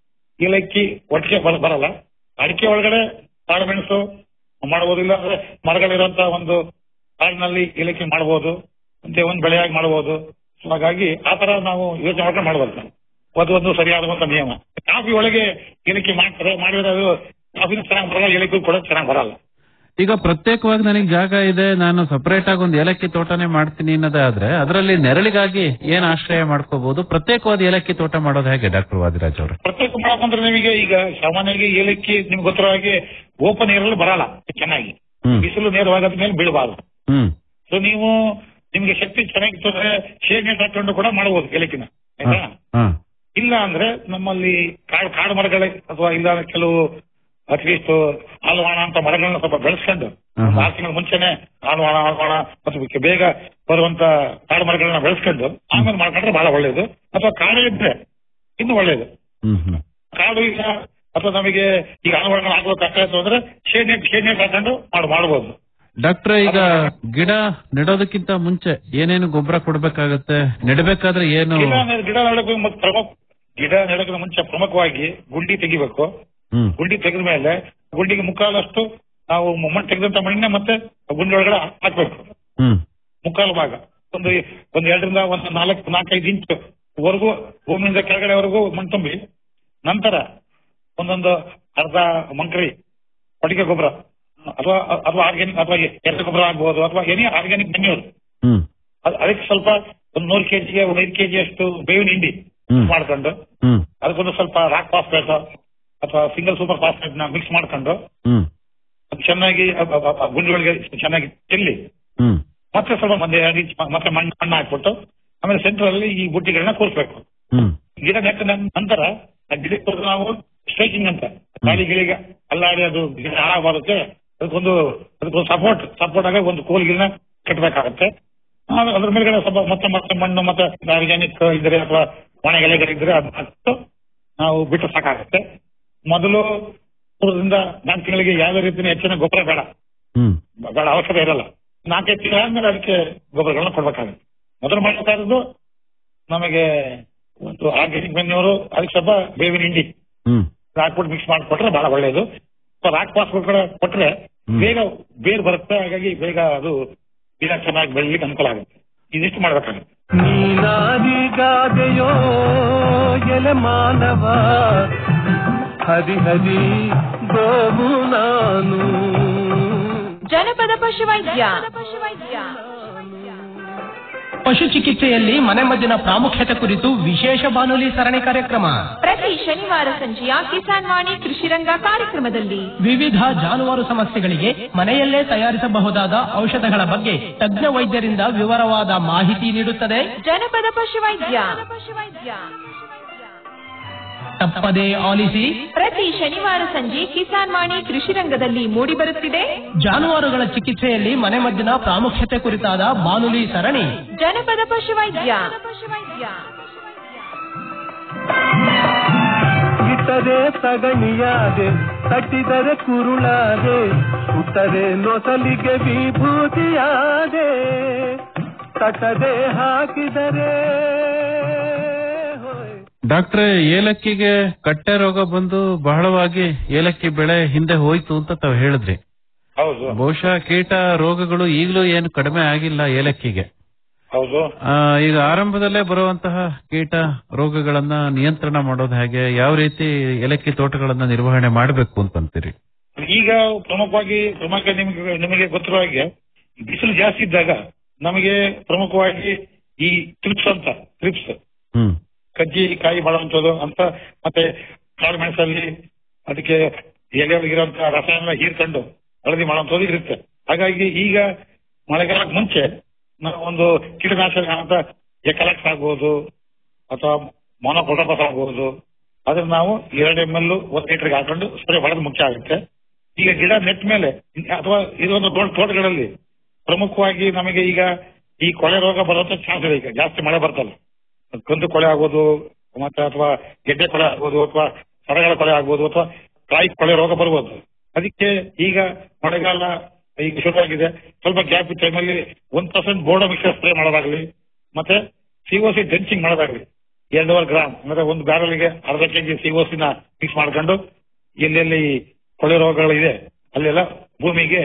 ಏಲಕ್ಕಿ ಒಟ್ಟಿಗೆ ಬರ- ಬರಲ್ಲ ಅಡಿಕೆ ಒಳಗಡೆ ಕಾಳುಮೆಣಸು ಮಾಡಬಹುದು ಇಲ್ಲ ಅಂದ್ರೆ ಮರಗಳಿರುವಂತ ಒಂದು ಕಾಡಿನಲ್ಲಿ ಏಲಕ್ಕಿ ಮಾಡಬಹುದು ಮತ್ತೆ ಒಂದು ಬೆಳೆಯಾಗಿ ಮಾಡಬಹುದು So ಹಾಗಾಗಿ ಆ ತರ ನಾವು ಯೋಚನೆ ಮಾಡ್ಕೊಂಡು ಮಾಡಬೇಕು ಅದು ಒಂದು ಸರಿಯಾದಂತ ನಿಯಮ ಕಾಫಿ ಒಳಗೆ ಏಲಕ್ಕಿ ಮಾಡ್ತಾರೆ ಮಾಡಿದ್ರೆ ಅದು ಕಾಫಿನೂ ಚೆನ್ನಾಗಿ ಬರಲ್ಲ ಏಲಕ್ಕಿ ಕೂಡ ಚೆನ್ನಾಗಿ ಬರಲ್ಲ ಈಗ ಪ್ರತ್ಯೇಕವಾಗಿ ನನಗೆ ಜಾಗ ಇದೆ ನಾನು ಸಪರೇಟ್ ಆಗಿ ಒಂದು ಏಲಕ್ಕಿ ತೋಟನೇ ಮಾಡ್ತೀನಿ ಅನ್ನೋದಾದ್ರೆ ಅದರಲ್ಲಿ ನೆರಳಿಗಾಗಿ ಏನ್ ಆಶ್ರಯ ಮಾಡ್ಕೋಬಹುದು ಪ್ರತ್ಯೇಕವಾದ ಏಲಕ್ಕಿ ತೋಟ ಮಾಡೋದು ಹೇಗೆ ಡಾಕ್ಟರ್ ವಾದಿರಾಜ್ ಅವರು ಪ್ರತ್ಯೇಕ ಮಾಡಕಂದ್ರೆ ನಿಮಗೆ ಈಗ ಸಾಮಾನ್ಯವಾಗಿ ಏಲಕ್ಕಿ ನಿಮ್ಗೆ ಗೊತ್ತಿರೋ ಹಾಗೆ ಓಪನ್ ಏರಲ್ಲಿ ಬರಲ್ಲ ಚೆನ್ನಾಗಿ ಬಿಸಿಲು ನೇರವಾಗಿ ಅದ್ರ ಮೇಲೆ ಬೀಳಬಾರದು ಹ್ಮ್ ಸೊ ನೀವು ನಿಮ್ಗೆ ಶಕ್ತಿ ಚೆನ್ನಾಗಿತ್ತು ಅಂದ್ರೆ ಶೇಡ್ ನೆಟ್ ಹಾಕೊಂಡು ಕೂಡ ಮಾಡಬಹುದು ಏಲಕ್ಕಿನ ಆಯ್ತಾ ಹಾ ಇಲ್ಲ ಅಂದ್ರೆ ನಮ್ಮಲ್ಲಿ ಕಾಡು ಕಾಡು ಮರಗಳೇ ಅಥವಾ ಇಲ್ಲ ಕೆಲವು ಅಟ್ಲೀಸ್ಟ್ ಆಲವಾಣ ಅಂತ ಮರಗಳನ್ನ ಸ್ವಲ್ಪ ಬೆಳೆಸ್ಕೊಂಡು ಒಂದು ಆರು ತಿಂಗಳ ಮುಂಚೆನೆ ಆಲವಾಣ ಆಲವಾಣ ಮತ್ತು ಬೇಗ ಬರುವಂತ ಕಾಡು ಮರಗಳನ್ನ ಬೆಳೆಸ್ಕೊಂಡು ಆಮೇಲೆ ಮಾಡ್ಕೊಂಡ್ರೆ ಬಹಳ ಒಳ್ಳೇದು ಅಥವಾ ಕಾಡು ಇದ್ರೆ ಇನ್ನು ಒಳ್ಳೇದು ಹ್ಮ್ ಹ್ಮ್ ಕಾಡು ಇಲ್ಲ ಅಥವಾ ನಮಗೆ ಈಗ ಆಲವಾಣ ಹಾಕುವ ಕಷ್ಟ ಆಯ್ತು ಅಂದ್ರೆ ಶೇಡ್ ನೆಟ್ ಶೇಡ್ ನೆಟ್ ಹಾಕೊಂಡು ಮಾಡ್ ಮಾಡಬಹುದು ಡಾಕ್ಟ್ರೆ ಈಗ ಗಿಡ ನೆಡೋದಕ್ಕಿಂತ ಮುಂಚೆ ಏನೇನು ಗೊಬ್ಬರ ಕೊಡ್ಬೇಕಾಗತ್ತೆ ನೆಡಬೇಕಾದ್ರೆ ಏನು ಗಿಡ ನೆ- ಗಿಡ ನೆಡಕ್ಕೆ ಮತ್ತೆ ಪ್ರಮುಖ ಗಿಡ ನೆಡಕ್ಕೆ ಮುಂಚೆ ಪ್ರಮುಖವಾಗಿ ಗುಂಡಿ ತೆಗಿಬೇಕು ಹ್ಮ್ ಗುಂಡಿ ತೆಗೆದ ಮೇಲೆ ಗುಂಡಿಗೆ ಮುಕ್ಕಾಲಷ್ಟು ನಾವು ಮಣ್ಣು ತೆಗೆದಂತ ಮಣ್ಣೆ ಮತ್ತೆ ಗುಂಡಿ ಒಳಗಡೆ ಹಾಕ್ಬೇಕು ಹ್ಮ್ ಮುಕ್ಕಾಲು ಭಾಗ ಒಂದು ಒಂದು ಎರಡರಿಂದ ಒಂದು ನಾಲ್ಕು ನಾಲ್ಕೈದು ಇಂಚು ವರೆಗೂ ಭೂಮಿಯಿಂದ ಕೆಳಗಡೆವರೆಗೂ ಮಣ್ಣು ತುಂಬಿ ನಂತರ ಒಂದೊಂದು ಅರ್ಧ ಮಂಕ್ರಿ ಕೊಟ್ಟಿಗೆ ಗೊಬ್ಬರ ಅಥವಾ ಅಥವಾ ಆರ್ಗ್ಯಾನಿಕ್ ಅಥವಾ ಎರೆಹುಳ ಗೊಬ್ಬರ ಆಗ್ಬಹುದು ಅಥವಾ ಎನಿ ಆರ್ಗ್ಯಾನಿಕ್ ಮೆನ್ಯೂರ್ ಹ್ಮ್ ಅದಕ್ಕೆ ಸ್ವಲ್ಪ ಒಂದು ನೂರು ಕೆಜಿಗೆ ಒಂದು ಐದು ಕೆಜಿ ಅಷ್ಟು ಬೇವಿನ ಹಿಂಡಿ ಹ್ಮ್. ಮಾಡ್ಕೊಂಡು ಹ್ಮ್ ಅದಕ್ಕೊಂದು ಸ್ವಲ್ಪ ರಾಕ್ ಫಾಸ್ಫೇಟ್ ಅಥವಾ ಸಿಂಗಲ್ ಸೂಪರ್ ಫಾಸ್ಫೇಟ್ ನ ಮಿಕ್ಸ್ ಮಾಡ್ಕೊಂಡು ಹ್ಮ್ ಅದು ಚೆನ್ನಾಗಿ ಅ- ಅ- ಅ- ಗುಂಡಿಗಳಿಗೆ ಚೆನ್ನಾಗಿ ಚೆಲ್ಲಿ ಹ್ಮ್ ಮತ್ತೆ ಸ್ವಲ್ಪ ಒಂದು ಎರಡು ಇಂಚ್ ಮ- ಮತ್ತೆ ಮಣ್ಣು ಮಣ್ಣು ಹಾಕ್ಬಿಟ್ಟು ಆಮೇಲೆ ಸೆಂಟರ್ ಅಲ್ಲಿ ಈ ಬುಟ್ಟಿಗಳನ್ನ ಕೂರಿಸ್ಬೇಕು ಹ್ಮ್ ಗಿಡ ನೆಟ್ಟ ನಂತರ ಆ ಗಿಡಕ್ಕೆ ಹೋದ್ರೆ ನಾವು ಸ್ಟ್ರೈಕಿಂಗ್ ಅಂತ ಗಾಳಿ ಗಿಳಿಗೆ ಅಲ್ಲಾಡಿ ಅದು ಗಿಡ ಹಾಳಾಗಬಾರಕ್ಕೆ ಅದಕ್ಕೊಂದು ಅದಕ್ಕೊಂದು ಸಪೋರ್ಟ್ ಸಪೋರ್ಟ್ ಆಗಿ ಒಂದು ಕೋಲ್ಗಿನ ಕಟ್ಟಬೇಕಾಗತ್ತೆ ಆಮೇಲೆ ಅದ್ರ ಮೇಲ್ಗಡೆ ಸ್ವಲ್ಪ ಮತ್ತೆ ಮತ್ತೆ ಮಣ್ಣು ಮತ್ತೆ ಆರ್ಗ್ಯಾನಿಕ್ ಇದ್ರೆ ಅಥವಾ ಒಣ ಎಲೆಗಳಿದ್ರೆ ಅದು ಹಾಕ್ಬಿಟ್ಟು ನಾವು ಬಿಟ್ಟು ಸಾಕಾಗುತ್ತೆ ಮೊದಲು ಮೂರರಿಂದ ನಾಲ್ಕು ತಿಂಗಳಿಗೆ ಯಾವುದೇ ರೀತಿಯ ಹೆಚ್ಚಿನ ಗೊಬ್ಬರ ಬೇಡ ಹ್ಮ್ ಬೇಡ ಅವಶ್ಯಕ ಇರಲ್ಲ ನಾಲ್ಕೈದು ತಿಂಗಳಾದ್ಮೇಲೆ ಅದಕ್ಕೆ ಗೊಬ್ಬರಗಳನ್ನ ಕೊಡ್ಬೇಕಾಗುತ್ತೆ ಮೊದಲು ಮಾಡಬೇಕಾದದ್ದು ನಮಗೆ ಒಂದು ಆರ್ಗ್ಯಾನಿಕ್ ಮೆನ್ಯೂರು ಅದಕ್ಕೆ ಸ್ವಲ್ಪ ಬೇವಿನ ಹಿಂಡಿ ಹ್ಮ್ ಹಾಕ್ಬಿಟ್ಟು ಮಿಕ್ಸ್ ಮಾಡಿಕೊಟ್ರೆ ಬಹಳ ಒಳ್ಳೇದು ರಾಕ್ ಪಾಸ್ ಕೊಟ್ರೆ ಬೇಗ ಬೇರ್ ಬರುತ್ತೆ ಹಾಗಾಗಿ ಬೇಗ ಅದು ಗಿಡ ಚೆನ್ನಾಗಿ ಬೆಳಿಲಿಕ್ಕೆ ಅನುಕೂಲ ಆಗುತ್ತೆ ಇದಿಷ್ಟು ಮಾಡ್ಬೇಕಾಗುತ್ತೆ ನೀನಾದಿಗಾದೆಯೋ ಎಲೆ ಮಾನವ ಹರಿ ಹರಿ ಗೋವು ನಾನು ಜನಪದ ಪಶುವೈದ್ಯ ಪಶು ಚಿಕಿತ್ಸೆಯಲ್ಲಿ ಮನೆಮದ್ದಿನ ಪ್ರಾಮುಖ್ಯತೆ ಕುರಿತು ವಿಶೇಷ ಬಾನುಲಿ ಸರಣಿ ಕಾರ್ಯಕ್ರಮ ಪ್ರತಿ ಶನಿವಾರ ಸಂಜೆಯ ಕಿಸಾನ್ ವಾಣಿ ಕೃಷಿರಂಗ ಕಾರ್ಯಕ್ರಮದಲ್ಲಿ ವಿವಿಧ ಜಾನುವಾರು ಸಮಸ್ಯೆಗಳಿಗೆ ಮನೆಯಲ್ಲೇ ತಯಾರಿಸಬಹುದಾದ ಔಷಧಗಳ ಬಗ್ಗೆ ತಜ್ಞ ವೈದ್ಯರಿಂದ ವಿವರವಾದ ಮಾಹಿತಿ ನೀಡುತ್ತದೆ ಜನಪದ ಪಶುವೈದ್ಯ ತಪ್ಪದೇ ಆಲಿಸಿ ಪ್ರತಿ ಶನಿವಾರ ಸಂಜೆ ಕಿಸಾನ್ ವಾಣಿ ಕೃಷಿರಂಗದಲ್ಲಿ ಮೂಡಿಬರುತ್ತಿದೆ ಜಾನುವಾರುಗಳ ಚಿಕಿತ್ಸೆಯಲ್ಲಿ ಮನೆಮದ್ದಿನ ಪ್ರಾಮುಖ್ಯತೆ ಕುರಿತಾದ ಬಾನುಲಿ ಸರಣಿ ಜನಪದ ಪಶುವೈದ್ಯ ಇಟ್ಟರೆ ಸಗಣಿಯಾದೆ ತಟ್ಟಿದರೆ ಕುರುಳಾದೆ ಸುಟ್ಟರೆ ನೊಸಲಿಗೆ ವಿಭೂತಿಯಾದೆ ತಟ್ಟದೆ ಹಾಕಿದರೆ ಡಾಕ್ಟ್ರೆ ಏಲಕ್ಕಿಗೆ ಕಟ್ಟೆ ರೋಗ ಬಂದು ಬಹಳವಾಗಿ ಏಲಕ್ಕಿ ಬೆಳೆ ಹಿಂದೆ ಹೋಯ್ತು ಅಂತ ತಾವು ಹೇಳಿದ್ರಿ ಹೌದು ಬಹುಶಃ ಕೀಟ ರೋಗಗಳು ಈಗಲೂ ಏನು ಕಡಿಮೆ ಆಗಿಲ್ಲ ಏಲಕ್ಕಿಗೆ ಹೌದು ಆ, ಈಗ ಆರಂಭದಲ್ಲೇ ಬರುವಂತಹ ಕೀಟ ರೋಗಗಳನ್ನ ನಿಯಂತ್ರಣ ಮಾಡೋದು ಹೇಗೆ ಯಾವ ರೀತಿ ಏಲಕ್ಕಿ ತೋಟಗಳನ್ನ ನಿರ್ವಹಣೆ ಮಾಡಬೇಕು ಅಂತಂತೀರಿ ಈಗ ಪ್ರಮುಖವಾಗಿ ಪ್ರಮುಖ ನಿಮಗೆ ನಿಮಗೆ ಗೊತ್ತಿರೋ ಹಾಗೆ ಬಿಸಿಲು ಜಾಸ್ತಿ ಇದ್ದಾಗ ನಮಗೆ ಪ್ರಮುಖವಾಗಿ ಈ ಟ್ರಿಪ್ಸ್ ಅಂತ ಟ್ರಿಪ್ಸ್ ಹ್ಮ್ ಕಜ್ಜಿ ಕಾಯಿ ಮಾಡುವಂಥದ್ದು ಅಂತ ಮತ್ತೆ ಕಾಳು ಮೆಣಸಲ್ಲಿ ಅದಕ್ಕೆ ಎಲೆಯೊಳಗಿರುವಂತ ರಸಾಯನ ಹೀರ್ಕೊಂಡು ಹಳದಿ ಮಾಡುವಂಥದ್ದು ಇರುತ್ತೆ ಹಾಗಾಗಿ ಈಗ ಮಳೆಗಾಲಕ್ಕೆ ಮುಂಚೆ ನಾವು ಒಂದು ಕೀಟನಾಶಕ ಅಂತ ಎಕಲೆಕ್ಸ್ ಆಗ್ಬೋದು ಅಥವಾ ಮೊನೊಕೊಟೋಪಸ್ ಆಗ್ಬೋದು ಅದನ್ನ ನಾವು ಎರಡು ಎಮ್ ಎಲ್ ಒಂದು ಲೀಟರ್ಗೆ ಹಾಕೊಂಡು ಸ್ಪ್ರೇ ಮಾಡೋದು ಮುಖ್ಯ ಆಗುತ್ತೆ ಈಗ ಗಿಡ ನೆಟ್ ಮೇಲೆ ಅಥವಾ ಇದೊಂದು ದೊಡ್ಡ ತೋಟಗಳಲ್ಲಿ ಪ್ರಮುಖವಾಗಿ ನಮಗೆ ಈಗ ಈ ಕೊಳೆ ರೋಗ ಬರುವಂತ ಚಾನ್ಸ್ ಇದೆ ಈಗ ಜಾಸ್ತಿ ಮಳೆ ಬರ್ತಲ್ಲ ಕಂದು ಕೊಳೆ ಆಗ್ಬೋದು ಮತ್ತೆ ಅಥವಾ ಗೆಡ್ಡೆ ಕೊಳೆ ಆಗ್ಬೋದು ಅಥವಾ ಸರಗಳ ಕೊಳೆ ಆಗ್ಬೋದು ಅಥವಾ ಕಾಯಿ ಕೊಳೆ ರೋಗ ಬರ್ಬೋದು ಅದಕ್ಕೆ ಈಗ ಮಳೆಗಾಲ ಈಗ ಶುರುವಾಗಿದೆ ಸ್ವಲ್ಪ ಗ್ಯಾಪ್ ಟೈಮಲ್ಲಿ ಒಂದ್ ಪರ್ಸೆಂಟ್ ಬೋರ್ಡ ಮಿಕ್ಸರ್ ಸ್ಪ್ರೇ ಮಾಡೋದಾಗ್ಲಿ ಮತ್ತೆ ಸಿಒಸಿ ಡೆನ್ಸಿಂಗ್ ಮಾಡೋದಾಗ್ಲಿ ಎರಡೂವರೆ ಗ್ರಾಮ್ ಅಂದ್ರೆ ಒಂದು ಬ್ಯಾರಲ್ಗೆ ಅರ್ಧ ಕೆಜಿ ಸಿಒಸಿನ ಮಿಕ್ಸ್ ಮಾಡ್ಕೊಂಡು ಎಲ್ಲೆಲ್ಲಿ ಕೊಳೆ ರೋಗಗಳು ಇದೆ ಅಲ್ಲೆಲ್ಲ ಭೂಮಿಗೆ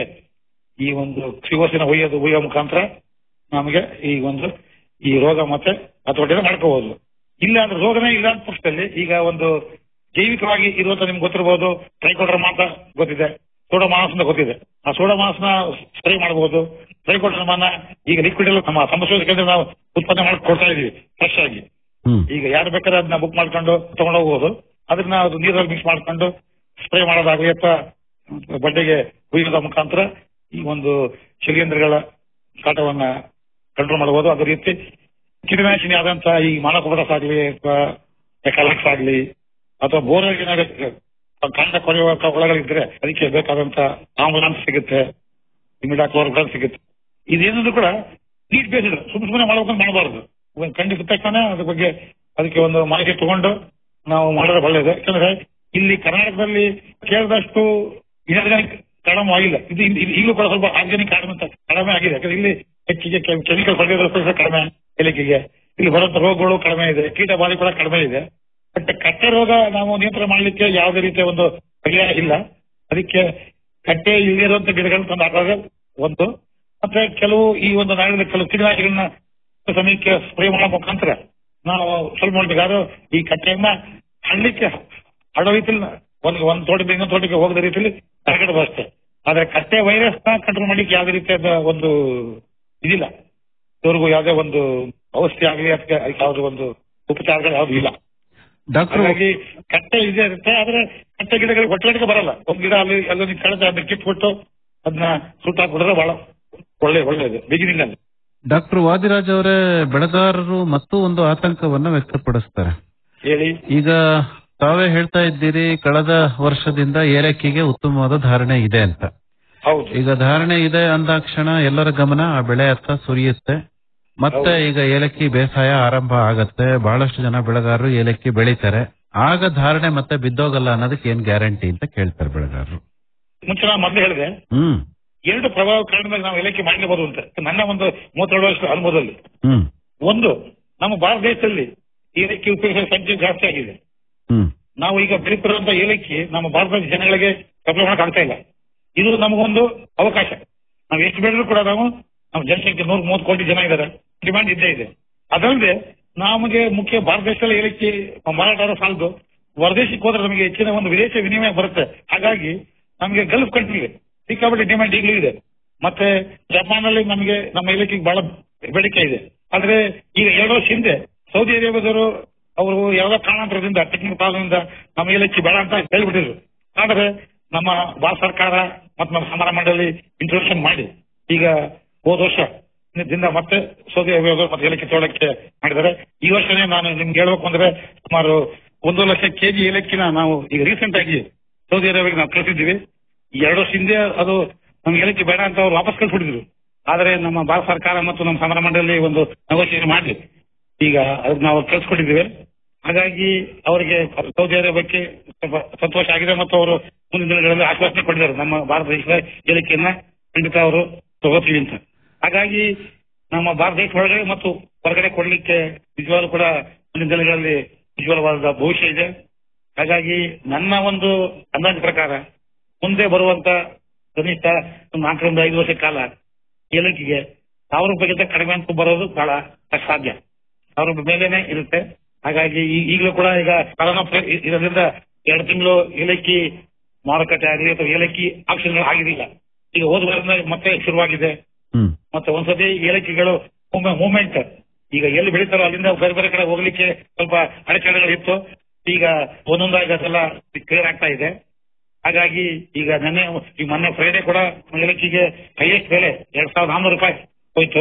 ಈ ಒಂದು ಸಿಒಸಿನ ಒಯ್ಯೋದು ಒಯ್ಯೋ ಮುಖಾಂತರ ನಮಗೆ ಈ ಒಂದು ಈ ರೋಗ ಮತ್ತೆ ಹತೋಟಿನ ಮಾಡ್ಕೋಬಹುದು ಇಲ್ಲ ಅಂದ್ರೆ ರೋಗನೇ ಇಲ್ಲ ಅಂತ ಪಕ್ಷದಲ್ಲಿ ಈಗ ಒಂದು ಜೈವಿಕವಾಗಿ ಇರುವಂತ ನಿಮ್ಗೆ ಗೊತ್ತಿರಬಹುದು ಟ್ರೈಕೋಡ್ರಮ ಅಂತ ಗೊತ್ತಿದೆ ಸೋಡೋಮಾಸ್ ಅಂತ ಗೊತ್ತಿದೆ ಆ ಸೋಡೋಮಾಸ್ನ ಸ್ಪ್ರೇ ಮಾಡಬಹುದು ಟ್ರೈಕೋಡ್ರಮನ ಈಗ ಲಿಕ್ವಿಡ್ ಎಲ್ಲ ನಮ್ಮ ಸಂಶೋಧನೆ ಕೇಂದ್ರ ನಾವು ಉತ್ಪನ್ನ ಮಾಡಿ ಕೊಡ್ತಾ ಇದೀವಿ ಫ್ರೆಶ್ ಆಗಿ ಈಗ ಯಾರು ಬೇಕಾದ್ರೆ ಅದನ್ನ ಬುಕ್ ಮಾಡ್ಕೊಂಡು ತಗೊಂಡೋಗ್ಬೋದು ಅದನ್ನ ಅದು ನೀರಲ್ಲಿ ಮಿಕ್ಸ್ ಮಾಡ್ಕೊಂಡು ಸ್ಪ್ರೇ ಮಾಡೋದಾಗ್ಲಿ ಅಥವಾ ಬಡ್ಡೆಗೆ ಹುಯ್ಯೋದ ಮುಖಾಂತರ ಈ ಒಂದು ಶಿಲೀಂಧ್ರಗಳ ಕಾಟವನ್ನ ಕಂಟ್ರೋಲ್ ಮಾಡಬಹುದು ಅದೇ ರೀತಿ ಕೀಟನಾಶಿನಿ ಆದಂತ ಈ ಮಾನಕೋಪರಸ್ ಆಗ್ಲಿ ಅಥವಾ ಎಕಲಕ್ಸ್ ಆಗ್ಲಿ ಅಥವಾ ಬೋರ್ವೆಲ್ ಏನಾದ್ರು ಕಾಂಡ ಕೊರೆಯುವ ಒಳಗಳಿದ್ರೆ ಅದಕ್ಕೆ ಬೇಕಾದಂತ ಆಂಬುಲೆನ್ಸ್ ಸಿಗುತ್ತೆ ಇಮಿಡಾಕ್ಲೋರ್ಗಳು ಸಿಗುತ್ತೆ ಇದೇನದು ಕೂಡ ನೀಟ್ ಬೇಸಿಡ್ ಸುಮ್ ಸುಮ್ಮನೆ ಮಾಡ್ಬೇಕಂತ ಮಾಡಬಾರದು ಖಂಡಿತ ತಕ್ಷಣ ಅದ್ರ ಬಗ್ಗೆ ಅದಕ್ಕೆ ಒಂದು ಮಾಹಿತಿ ತಗೊಂಡು ನಾವು ಮಾಡಿದ್ರೆ ಒಳ್ಳೇದು ಯಾಕಂದ್ರೆ ಇಲ್ಲಿ ಕರ್ನಾಟಕದಲ್ಲಿ ಕೇಳಿದಷ್ಟು ಇನಾರ್ಗಾನಿಕ್ ಕಡಿಮೆ ಆಗಿಲ್ಲ ಇದು ಇದು- ಇದು ಈಗಲೂ ಕೂಡ ಸ್ವಲ್ಪ ಆರ್ಗ್ಯಾನಿಕ್ ಕಡಿಮೆ ಅಂತ ಕಡಿಮೆ ಆಗಿದೆ ಯಾಕಂದ್ರೆ ಇಲ್ಲಿ ಹೆಚ್ಚಿಗೆ ಕೆಮಿಕಲ್ ಫರ್ಟಿಲೈಸರ್ಸ್ ಕಡಿಮೆ ಏಲಿಕೆಗೆ ಇಲ್ಲಿ ಬರುವಂತ ರೋಗಗಳು ಕಡಿಮೆ ಇದೆ ಕೀಟ ಬಾಧೆ ಕೂಡ ಕಡಿಮೆ ಇದೆ ಬಟ್ ಕಟ್ಟೆ ರೋಗ ನಾವು ನಿಯಂತ್ರಣ ಮಾಡಲಿಕ್ಕೆ ಯಾವುದೇ ರೀತಿಯ ಒಂದು ಪರ್ಯಾಯ ಇಲ್ಲ ಅದಕ್ಕೆ ಕಟ್ಟೆ ಇಲ್ಲಿರುವಂತ ಗಿಡಗಳನ್ನು ತಂದು ಹಾಕೋದು ಒಂದು ಮತ್ತೆ ಕೆಲವು ಈ ಒಂದು ನಾಡಿನ ಕೆಲವು ಕೀಟನಾಶಕಗಳನ್ನ ಸಮಯಕ್ಕೆ ಸ್ಪ್ರೇ ಮಾಡೋ ಮುಖಾಂತರ ನಾವು ಸ್ವಲ್ಪ ನೋಡ್ಬೇಕಾದ್ರೂ ಈ ಕಟ್ಟೆಯನ್ನ ಹಳ್ಳಿಕ್ಕೆ ಹರಡೋ ರೀತಿಯಲ್ಲಿ ಒಂದು ಒಂದು ತೋಟದಿಂದ ಇನ್ನೊಂದು ತೋಟಕ್ಕೆ ಹೋಗದ ರೀತಿಯಲ್ಲಿ ತಡೆಗಟ್ಟಬಹುದು ಅಷ್ಟೇ ಆದ್ರೆ ಕಟ್ಟೆ ವೈರಸ್ ನ ಕಂಟ್ರೋಲ್ ಮಾಡ್ಲಿಕ್ಕೆ ಯಾವುದೇ ರೀತಿಯಾದ ಒಂದು ಇದಿಲ್ಲ ಇವ್ರಿಗೂ ಯಾವುದೇ ಒಂದು ಔಷಧಿ ಆಗಲಿ ಅದಕ್ಕೆ ಯಾವುದೇ ಒಂದು ಉಪಚಾರಗಳು ಯಾವ್ದು ಇಲ್ಲ ಡಾಕ್ಟರ್ ಹಾಗಾಗಿ ಕಟ್ಟೆ ಇದೆ ಇರುತ್ತೆ ಆದ್ರೆ ಕಟ್ಟೆ ಗಿಡಗಳಿಗೆ ಒಟ್ಟಲಿಕ್ಕೆ ಬರಲ್ಲ ಒಂದ್ ಗಿಡ ಅಲ್ಲಿ ಅಲ್ಲೊಂದು ಕಳೆದ ಅದನ್ನ ಕಿತ್ಬಿಟ್ಟು ಅದನ್ನ ಸುಟ್ಟಾಕ್ಬಿಟ್ರೆ ಬಹಳ ಒಳ್ಳೆ ಒಳ್ಳೇದು ಬಿಗಿನಿಂಗ್ ಅಲ್ಲಿ ಡಾಕ್ಟರ್ ವಾದಿರಾಜ್ ಅವರೇ ಬೆಳೆಗಾರರು ಮತ್ತೂ ಒಂದು ಆತಂಕವನ್ನ ವ್ಯಕ್ತಪಡಿಸ್ತಾರೆ ಹೇಳಿ ಈಗ ತಾವೇ ಹೇಳ್ತಾ ಇದ್ದೀರಿ ಕಳೆದ ವರ್ಷದಿಂದ ಏಲಕ್ಕಿಗೆ ಉತ್ತಮವಾದ ಧಾರಣೆ ಇದೆ ಅಂತ ಹೌದು ಈಗ ಧಾರಣೆ ಇದೆ ಅಂದಾಕ್ಷಣ ಎಲ್ಲರ ಗಮನ ಆ ಬೆಳೆ ಹತ್ತ ಸುರಿಯುತ್ತೆ ಮತ್ತೆ ಈಗ ಏಲಕ್ಕಿ ಬೇಸಾಯ ಆರಂಭ ಆಗತ್ತೆ ಬಹಳಷ್ಟು ಜನ ಬೆಳೆಗಾರರು ಏಲಕ್ಕಿ ಬೆಳಿತಾರೆ ಆಗ ಧಾರಣೆ ಮತ್ತೆ ಬಿದ್ದೋಗಲ್ಲ ಅನ್ನೋದಕ್ಕೆ ಏನ್ ಗ್ಯಾರಂಟಿ ಅಂತ ಕೇಳ್ತಾರೆ ಬೆಳೆಗಾರರು ಮುಂಚೆ ನಾನು ಮೊದಲು ಹೇಳಿದೆ ಹ್ಮ್ ಎರಡು ಪ್ರಭಾವ ಕಾರಣದಾಗ ನಾವು ಏಲಕ್ಕಿ ಮಾಡಲೇಬಹುದು ಅಂತ ನನ್ನ ಒಂದು ಮೂವತ್ತೆರಡು ವರ್ಷ ಅನುಭವದಲ್ಲಿ ಹ್ಮ್ ಒಂದು ನಮ್ಮ ಭಾರತ ದೇಶದಲ್ಲಿ ಏಲಕ್ಕಿ ಉಪಯೋಗಿಸುವ ಸಂಖ್ಯೆ ಜಾಸ್ತಿ ಆಗಿದೆ ಹ್ಮ್ ನಾವು ಈಗ ಬೆಳೀತಿರುವಂತ ಏಲಕ್ಕಿ ನಮ್ಮ ಭಾರತದ ಜನಗಳಿಗೆ ಸಪ್ಲೈ ಮಾಡಕ್ ಆಗ್ತಾ ಇಲ್ಲ ಇದು ನಮಗೊಂದು ಅವಕಾಶ ನಾವು ಎಷ್ಟು ಬೆಳೆದ್ರು ಕೂಡ ನಾವು ನಮ್ಮ ಜನಸಂಖ್ಯೆ ನೂರ ಮೂವತ್ತು ಕೋಟಿ ಜನ ಇದ್ದಾರೆ ಡಿಮ್ಯಾಂಡ್ ಇದ್ದೇ ಇದೆ ಅದಲ್ಲದೆ ನಮಗೆ ಮುಖ್ಯ ಭಾರತ ದೇಶದಲ್ಲಿ ಏಲಕ್ಕಿ ಮಾರಾಟ ಆದ ಸಾಲದು ಹೊರದೇಶಕ್ಕೆ ಹೋದ್ರೆ ನಮಗೆ ಹೆಚ್ಚಿನ ಒಂದು ವಿದೇಶ ವಿನಿಮಯ ಬರುತ್ತೆ ಹಾಗಾಗಿ ನಮಗೆ ಗಲ್ಫ್ ಕಂಟ್ರಿಗೆ ಸಿಕ್ಕಾಪಟ್ಟೆ ಡಿಮ್ಯಾಂಡ್ ಈಗಲೂ ಇದೆ ಮತ್ತೆ ಜಪಾನಲ್ಲಿ ನಮಗೆ ನಮ್ಮ ಏಲಕ್ಕಿಗೆ ಬಹಳ ಬೇಡಿಕೆ ಇದೆ ಆದ್ರೆ ಈಗ ಎರಡು ವರ್ಷ ಹಿಂದೆ ಸೌದಿ ಅರೇಬಿಯಾದವರು ಅವರು ಯಾವುದೋ ಕಾರಣಾಂತರದಿಂದ ಟೆಕ್ನಿಕಲ್ ಪ್ರಾಬ್ಲಮ್ ನಮ್ಮ ಏಲಕ್ಕಿ ಬೇಡ ಅಂತ ಹೇಳ್ಬಿಟ್ಟಿದ್ರು ಆದ್ರೆ ನಮ್ಮ ಭಾರತ ಸರ್ಕಾರ ಮತ್ತು ನಮ್ಮ ಸಮರ ಮಂಡಳಿ ಇಂಟ್ರೊಡಕ್ಷನ್ ಮಾಡಿ ಈಗ ಹೋದ ವರ್ಷ ದಿಂದ ಮತ್ತೆ ಸೌದಿ ಅರೇಬಿಯಾದವರು ಮತ್ತೆ ಏಲಕ್ಕಿ ತೋಳಕ್ಕೆ ಮಾಡಿದ್ದಾರೆ ಈ ವರ್ಷನೇ ನಾನು ನಿಮ್ಗೆ ಹೇಳ್ಬೇಕು ಅಂದ್ರೆ ಸುಮಾರು ಒಂದು ಲಕ್ಷ ಕೆಜಿ ಏಲಕ್ಕಿನ ನಾವು ಈಗ ರೀಸೆಂಟ್ ಆಗಿ ಸೌದಿ ಅರೇಬಿಯಾಗೆ ನಾವು ಕಳಿಸಿದ್ದೀವಿ ಈ ಎರಡು ವರ್ಷ ಹಿಂದೆ ಅದು ನಮ್ಗೆ ಏಲಕ್ಕಿ ಬೇಡ ಅಂತ ಅವ್ರು ವಾಪಸ್ ಕಳ್ಸಿಬಿಟ್ಟಿದ್ರು ಆದ್ರೆ ನಮ್ಮ ಭಾರತ ಸರ್ಕಾರ ಮತ್ತು ನಮ್ಮ ಸಮರ ಮಂಡಳಿ ಒಂದು ನೆಗೋಸಿಯೇಷನ್ ಮಾಡಿ ಈಗ ಅದನ್ನ ನಾವು ಕಳ್ಸಿಕೊಟ್ಟಿದ್ದೀವಿ ಹಾಗಾಗಿ ಅವರಿಗೆ ಸೌದಿ ಅರೇಬಿಯಾಕ್ಕೆ ಸ್ವಲ್ಪ ಸಂತೋಷ ಆಗಿದೆ ಮತ್ತು ಅವರು ಮುಂದಿನ ದಿನಗಳಲ್ಲಿ ಆಶ್ವಾಸನೆ ಕೊಟ್ಟಿದ್ದಾರೆ ನಮ್ಮ ಭಾರತ ದೇಶದ ಏಲಕ್ಕಿಯನ್ನ ಖಂಡಿತ ಅವರು ತಗೋತೀವಿ ಅಂತ ಹಾಗಾಗಿ ನಮ್ಮ ಭಾರತ ದೇಶ ಒಳಗಡೆ ಮತ್ತು ಹೊರಗಡೆ ಕೊಡ್ಲಿಕ್ಕೆ ನಿಜವಾಗ್ಲೂ ಕೂಡ ಮುಂದಿನ ದಿನಗಳಲ್ಲಿ ನಿಜವಾದ ಭವಿಷ್ಯ ಇದೆ ಹಾಗಾಗಿ ನನ್ನ ಒಂದು ಅಂದಾಜು ಪ್ರಕಾರ ಮುಂದೆ ಬರುವಂತ ಕನಿಷ್ಠ ಒಂದು ನಾಲ್ಕರಿಂದ ಐದು ವರ್ಷ ಕಾಲ ಏಲಕ್ಕಿಗೆ ಸಾವಿರ ರೂಪಾಯಿಗಿಂತ ಕಡಿಮೆ ಅಂತ ಬರೋದು ಬಹಳ ಅಸಾಧ್ಯ ಸಾವಿರ ರೂಪಾಯಿ ಮೇಲೇನೆ ಇರುತ್ತೆ ಹಾಗಾಗಿ ಈ- ಈಗಲೂ ಕೂಡ ಈಗ ಕರೋನಾ ಪ್ರ- ಇ- ಇರೋದ್ರಿಂದ ಎರಡು ತಿಂಗಳು ಏಲಕ್ಕಿ ಮಾರುಕಟ್ಟೆ ಆಗಲಿ ಅಥವಾ ಏಲಕ್ಕಿ ಆಕ್ಷನ್ಗಳು ಆಗಿರಲಿಲ್ಲ ಈಗ ಹೋದ ವಾರದಿಂದ ಮತ್ತೆ ಶುರುವಾಗಿದೆ ಹ್ಮ್ ಮತ್ತೆ ಒಂದ್ಸತಿ ಏಲಕ್ಕಿಗಳು ಮೂವ್ಮೆಂಟ್ ಈಗ ಎಲ್ಲಿ ಬೆಳೀತಾರೋ ಅಲ್ಲಿಂದ ಬೇರೆ ಬೇರೆ ಕಡೆ ಹೋಗ್ಲಿಕ್ಕೆ ಸ್ವಲ್ಪ ಅಡಚಣೆಗಳು ಇತ್ತು ಈಗ ಒಂದೊಂದಾಗಿ ಅದೆಲ್ಲ ಕ್ಲಿಯರ್ ಆಗ್ತಾ ಇದೆ ಹಾಗಾಗಿ ಈಗ ನೆನ್ನೆ ಈ ಮೊನ್ನೆ ಫ್ರೈಡೆ ಕೂಡ ಏಲಕ್ಕಿಗೆ ಹೈಯೆಸ್ಟ್ ಬೆಲೆ ಎರಡ್ ಸಾವಿರದ ನಾನ್ನೂರು ರೂಪಾಯಿ ಹೋಯ್ತು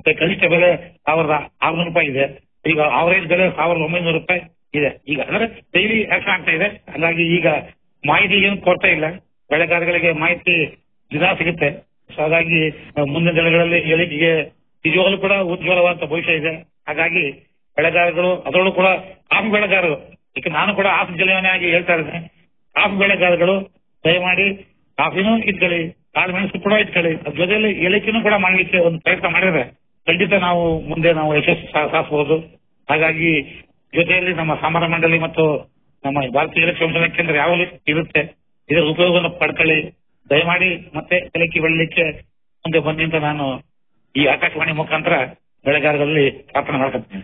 ಮತ್ತೆ ಕನಿಷ್ಠ ಬೆಲೆ ಸಾವಿರದ ಆರ್ನೂರು ರೂಪಾಯಿ ಇದೆ ಈಗ ಅವರೇಜ್ ಬೆಲೆ ಸಾವಿರದ ಒಂಬೈನೂರು ರೂಪಾಯಿ ಇದೆ ಈಗ ಅಂದ್ರೆ ಡೈಲಿ ಆಕ್ಷನ್ ಆಗ್ತಾ ಇದೆ ಹಾಗಾಗಿ ಈಗ ಮಾಹಿತಿ ಏನು ಕೊರತೆ ಇಲ್ಲ ಬೆಳೆಗಾರಗಳಿಗೆ ಮಾಹಿತಿ ದಿನ ಸಿಗುತ್ತೆ ಸೊ ಹಾಗಾಗಿ ಆ, ಮುಂದಿನ ದಿನಗಳಲ್ಲಿ ಏಳಿಗೆಗೆ ನಿಜವಾಗ್ಲೂ ಕೂಡ ಉಜ್ವಲವಾದ ಭವಿಷ್ಯ ಇದೆ ಹಾಗಾಗಿ ಬೆಳೆಗಾರಗಳು ಅದರಲ್ಲೂ ಕೂಡ ಕಾಫಿ ಬೆಳೆಗಾರರು ಈಗ ನಾನು ಕೂಡ ಹಾಸನ ಜಿಲ್ಲೆಯನ್ನಾಗಿ ಹೇಳ್ತಾ ಇದ್ದೇನೆ ಕಾಫಿ ಬೆಳೆಗಾರಗಳು ದಯಮಾಡಿ ಕಾಫಿನೂ ಇಟ್ಕೊಳ್ಳಿ ಕಾಳು ಮೆಣಸು ಕೂಡ ಇಟ್ಕೊಳ್ಳಿ ಅದ್ರ ಜೊತೆಯಲ್ಲಿ ಏಲಕ್ಕಿನೂ ಕೂಡ ಮಾಡ್ಲಿಕ್ಕೆ ಒಂದು ಪ್ರಯತ್ನ ಮಾಡಿದ್ರೆ ಖಂಡಿತ ನಾವು ಮುಂದೆ ನಾವು ಯಶಸ್ಸು ಸಾ- ಸಾಧಿಸಬಹುದು ಹಾಗಾಗಿ ಜೊತೆಯಲ್ಲಿ ನಮ್ಮ ಸಾಮಾನ್ಯ ಮಂಡಳಿ ಮತ್ತು ನಮ್ಮ ಭಾರತೀಯ ಏಲಕ್ಕಿ ಸಂಶೋಧನಾ ಕೇಂದ್ರ ಯಾವಾಗಲೂ ಇರುತ್ತೆ ಇದರ ಉಪಯೋಗವನ್ನು ಪಡ್ಕೊಳ್ಳಿ ದಯಮಾಡಿ ಮತ್ತೆ ಏಲಕ್ಕಿ ಬೆಳಲಿಕ್ಕೆ ಮುಂದೆ ಬನ್ನಿ ಅಂತ ನಾನು ಈ ಆಕಾಶವಾಣಿ ಮುಖಾಂತರ ಬೆಳೆಗಾರರಲ್ಲಿ ಪ್ರಾರ್ಥನೆ ಮಾಡ್ಕೊತೀನಿ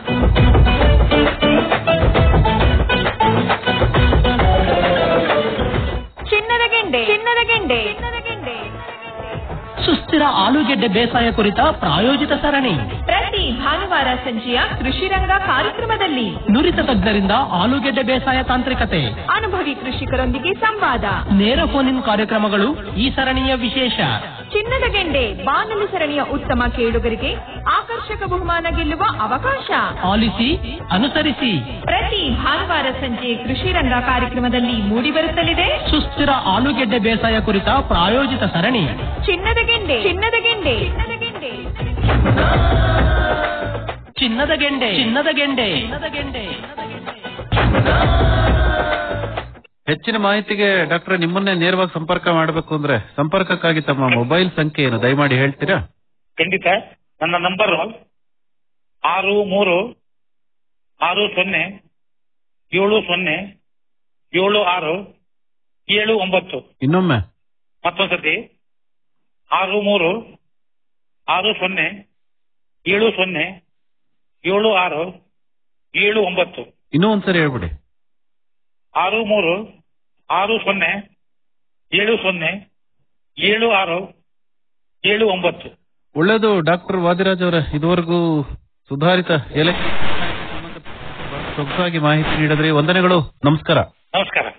ಚಿನ್ನದ ಗೆಂಡೆ ಚಿನ್ನದ ಗೆಂಡೆ ಚಿನ್ನದ ಗೆಂಡೆ ಸುಸ್ಥಿರ ಆಲೂಗೆಡ್ಡೆ ಬೇಸಾಯ ಕುರಿತ ಪ್ರಾಯೋಜಿತ ಸರಣಿ ಪ್ರತಿ ಭಾನುವಾರ ಸಂಜೆಯ ಕೃಷಿ ರಂಗ ಕಾರ್ಯಕ್ರಮದಲ್ಲಿ ನುರಿತ ತಜ್ಞರಿಂದ ಆಲೂಗೆಡ್ಡೆ ಬೇಸಾಯ ತಾಂತ್ರಿಕತೆ ಅನುಭವಿ ಕೃಷಿಕರೊಂದಿಗೆ ಸಂವಾದ ನೇರ ಫೋನ್ ಇನ್ ಕಾರ್ಯಕ್ರಮಗಳು ಈ ಸರಣಿಯ ವಿಶೇಷ ಚಿನ್ನದ ಗೆಂಡೆ ಬಾನುಲಿ ಸರಣಿಯ ಉತ್ತಮ ಕೇಳುಗರಿಗೆ ಆಕರ್ಷಕ ಬಹುಮಾನ ಗೆಲ್ಲುವ ಅವಕಾಶ ಆಲಿಸಿ ಅನುಸರಿಸಿ ಪ್ರತಿ ಭಾನುವಾರ ಸಂಜೆ ಕೃಷಿ ರಂಗ ಕಾರ್ಯಕ್ರಮದಲ್ಲಿ ಮೂಡಿಬರುತ್ತಲಿದೆ ಸುಸ್ಥಿರ ಆಲೂಗೆಡ್ಡೆ ಬೇಸಾಯ ಕುರಿತ ಪ್ರಾಯೋಜಿತ ಸರಣಿ ಚಿನ್ನದ ಗೆಂಡೆ ಚಿನ್ನದ ಗೆಂಡೆ ಚಿನ್ನದ ಗೆಂಡೆ ಚಿನ್ನದ ಗೆಂಡೆ ಚಿನ್ನದ ಗೆಂಡೆ ಚಿನ್ನದ ಗೆಂಡೆ ಹೆಚ್ಚಿನ ಮಾಹಿತಿಗೆ ಡಾಕ್ಟರ್ ನಿಮ್ಮನ್ನೇ ನೇರವಾಗಿ ಸಂಪರ್ಕ ಮಾಡಬೇಕು ಅಂದ್ರೆ ಸಂಪರ್ಕಕ್ಕಾಗಿ ತಮ್ಮ ಮೊಬೈಲ್ ಸಂಖ್ಯೆ ಏನು ದಯಮಾಡಿ ಹೇಳ್ತೀರಾ ಖಂಡಿತ ನನ್ನ ನಂಬರ್ ಆರು ಮೂರು ಆರು ಸೊನ್ನೆ ಏಳು ಸೊನ್ನೆ ಏಳು ಆರು ಏಳು ಒಂಬತ್ತು ಇನ್ನೊಮ್ಮೆ ಮತ್ತೊಂದ್ಸತಿ ಆರು ಮೂರು ಆರು ಸೊನ್ನೆ ಏಳು ಸೊನ್ನೆ ಏಳು ಆರು ಏಳು ಒಂಬತ್ತು ಇನ್ನೂ ಒಂದ್ಸರಿ ಹೇಳ್ಬಿಡಿ ಆರು ಮೂರು ಆರು ಸೊನ್ನೆ ಏಳು ಸೊನ್ನೆ ಏಳು ಆರು ಏಳು ಒಂಬತ್ತು ಒಳ್ಳೇದು ಡಾಕ್ಟರ್ ವಾದಿರಾಜ್ ಅವರೇ ಇದುವರೆಗೂ ಸುಧಾರಿತ ಏಲಕ್ಕಿ ಸೊಗಸಾಗಿ ಮಾಹಿತಿ ನೀಡಿದ್ರಿ ವಂದನೆಗಳು ನಮಸ್ಕಾರ ನಮಸ್ಕಾರ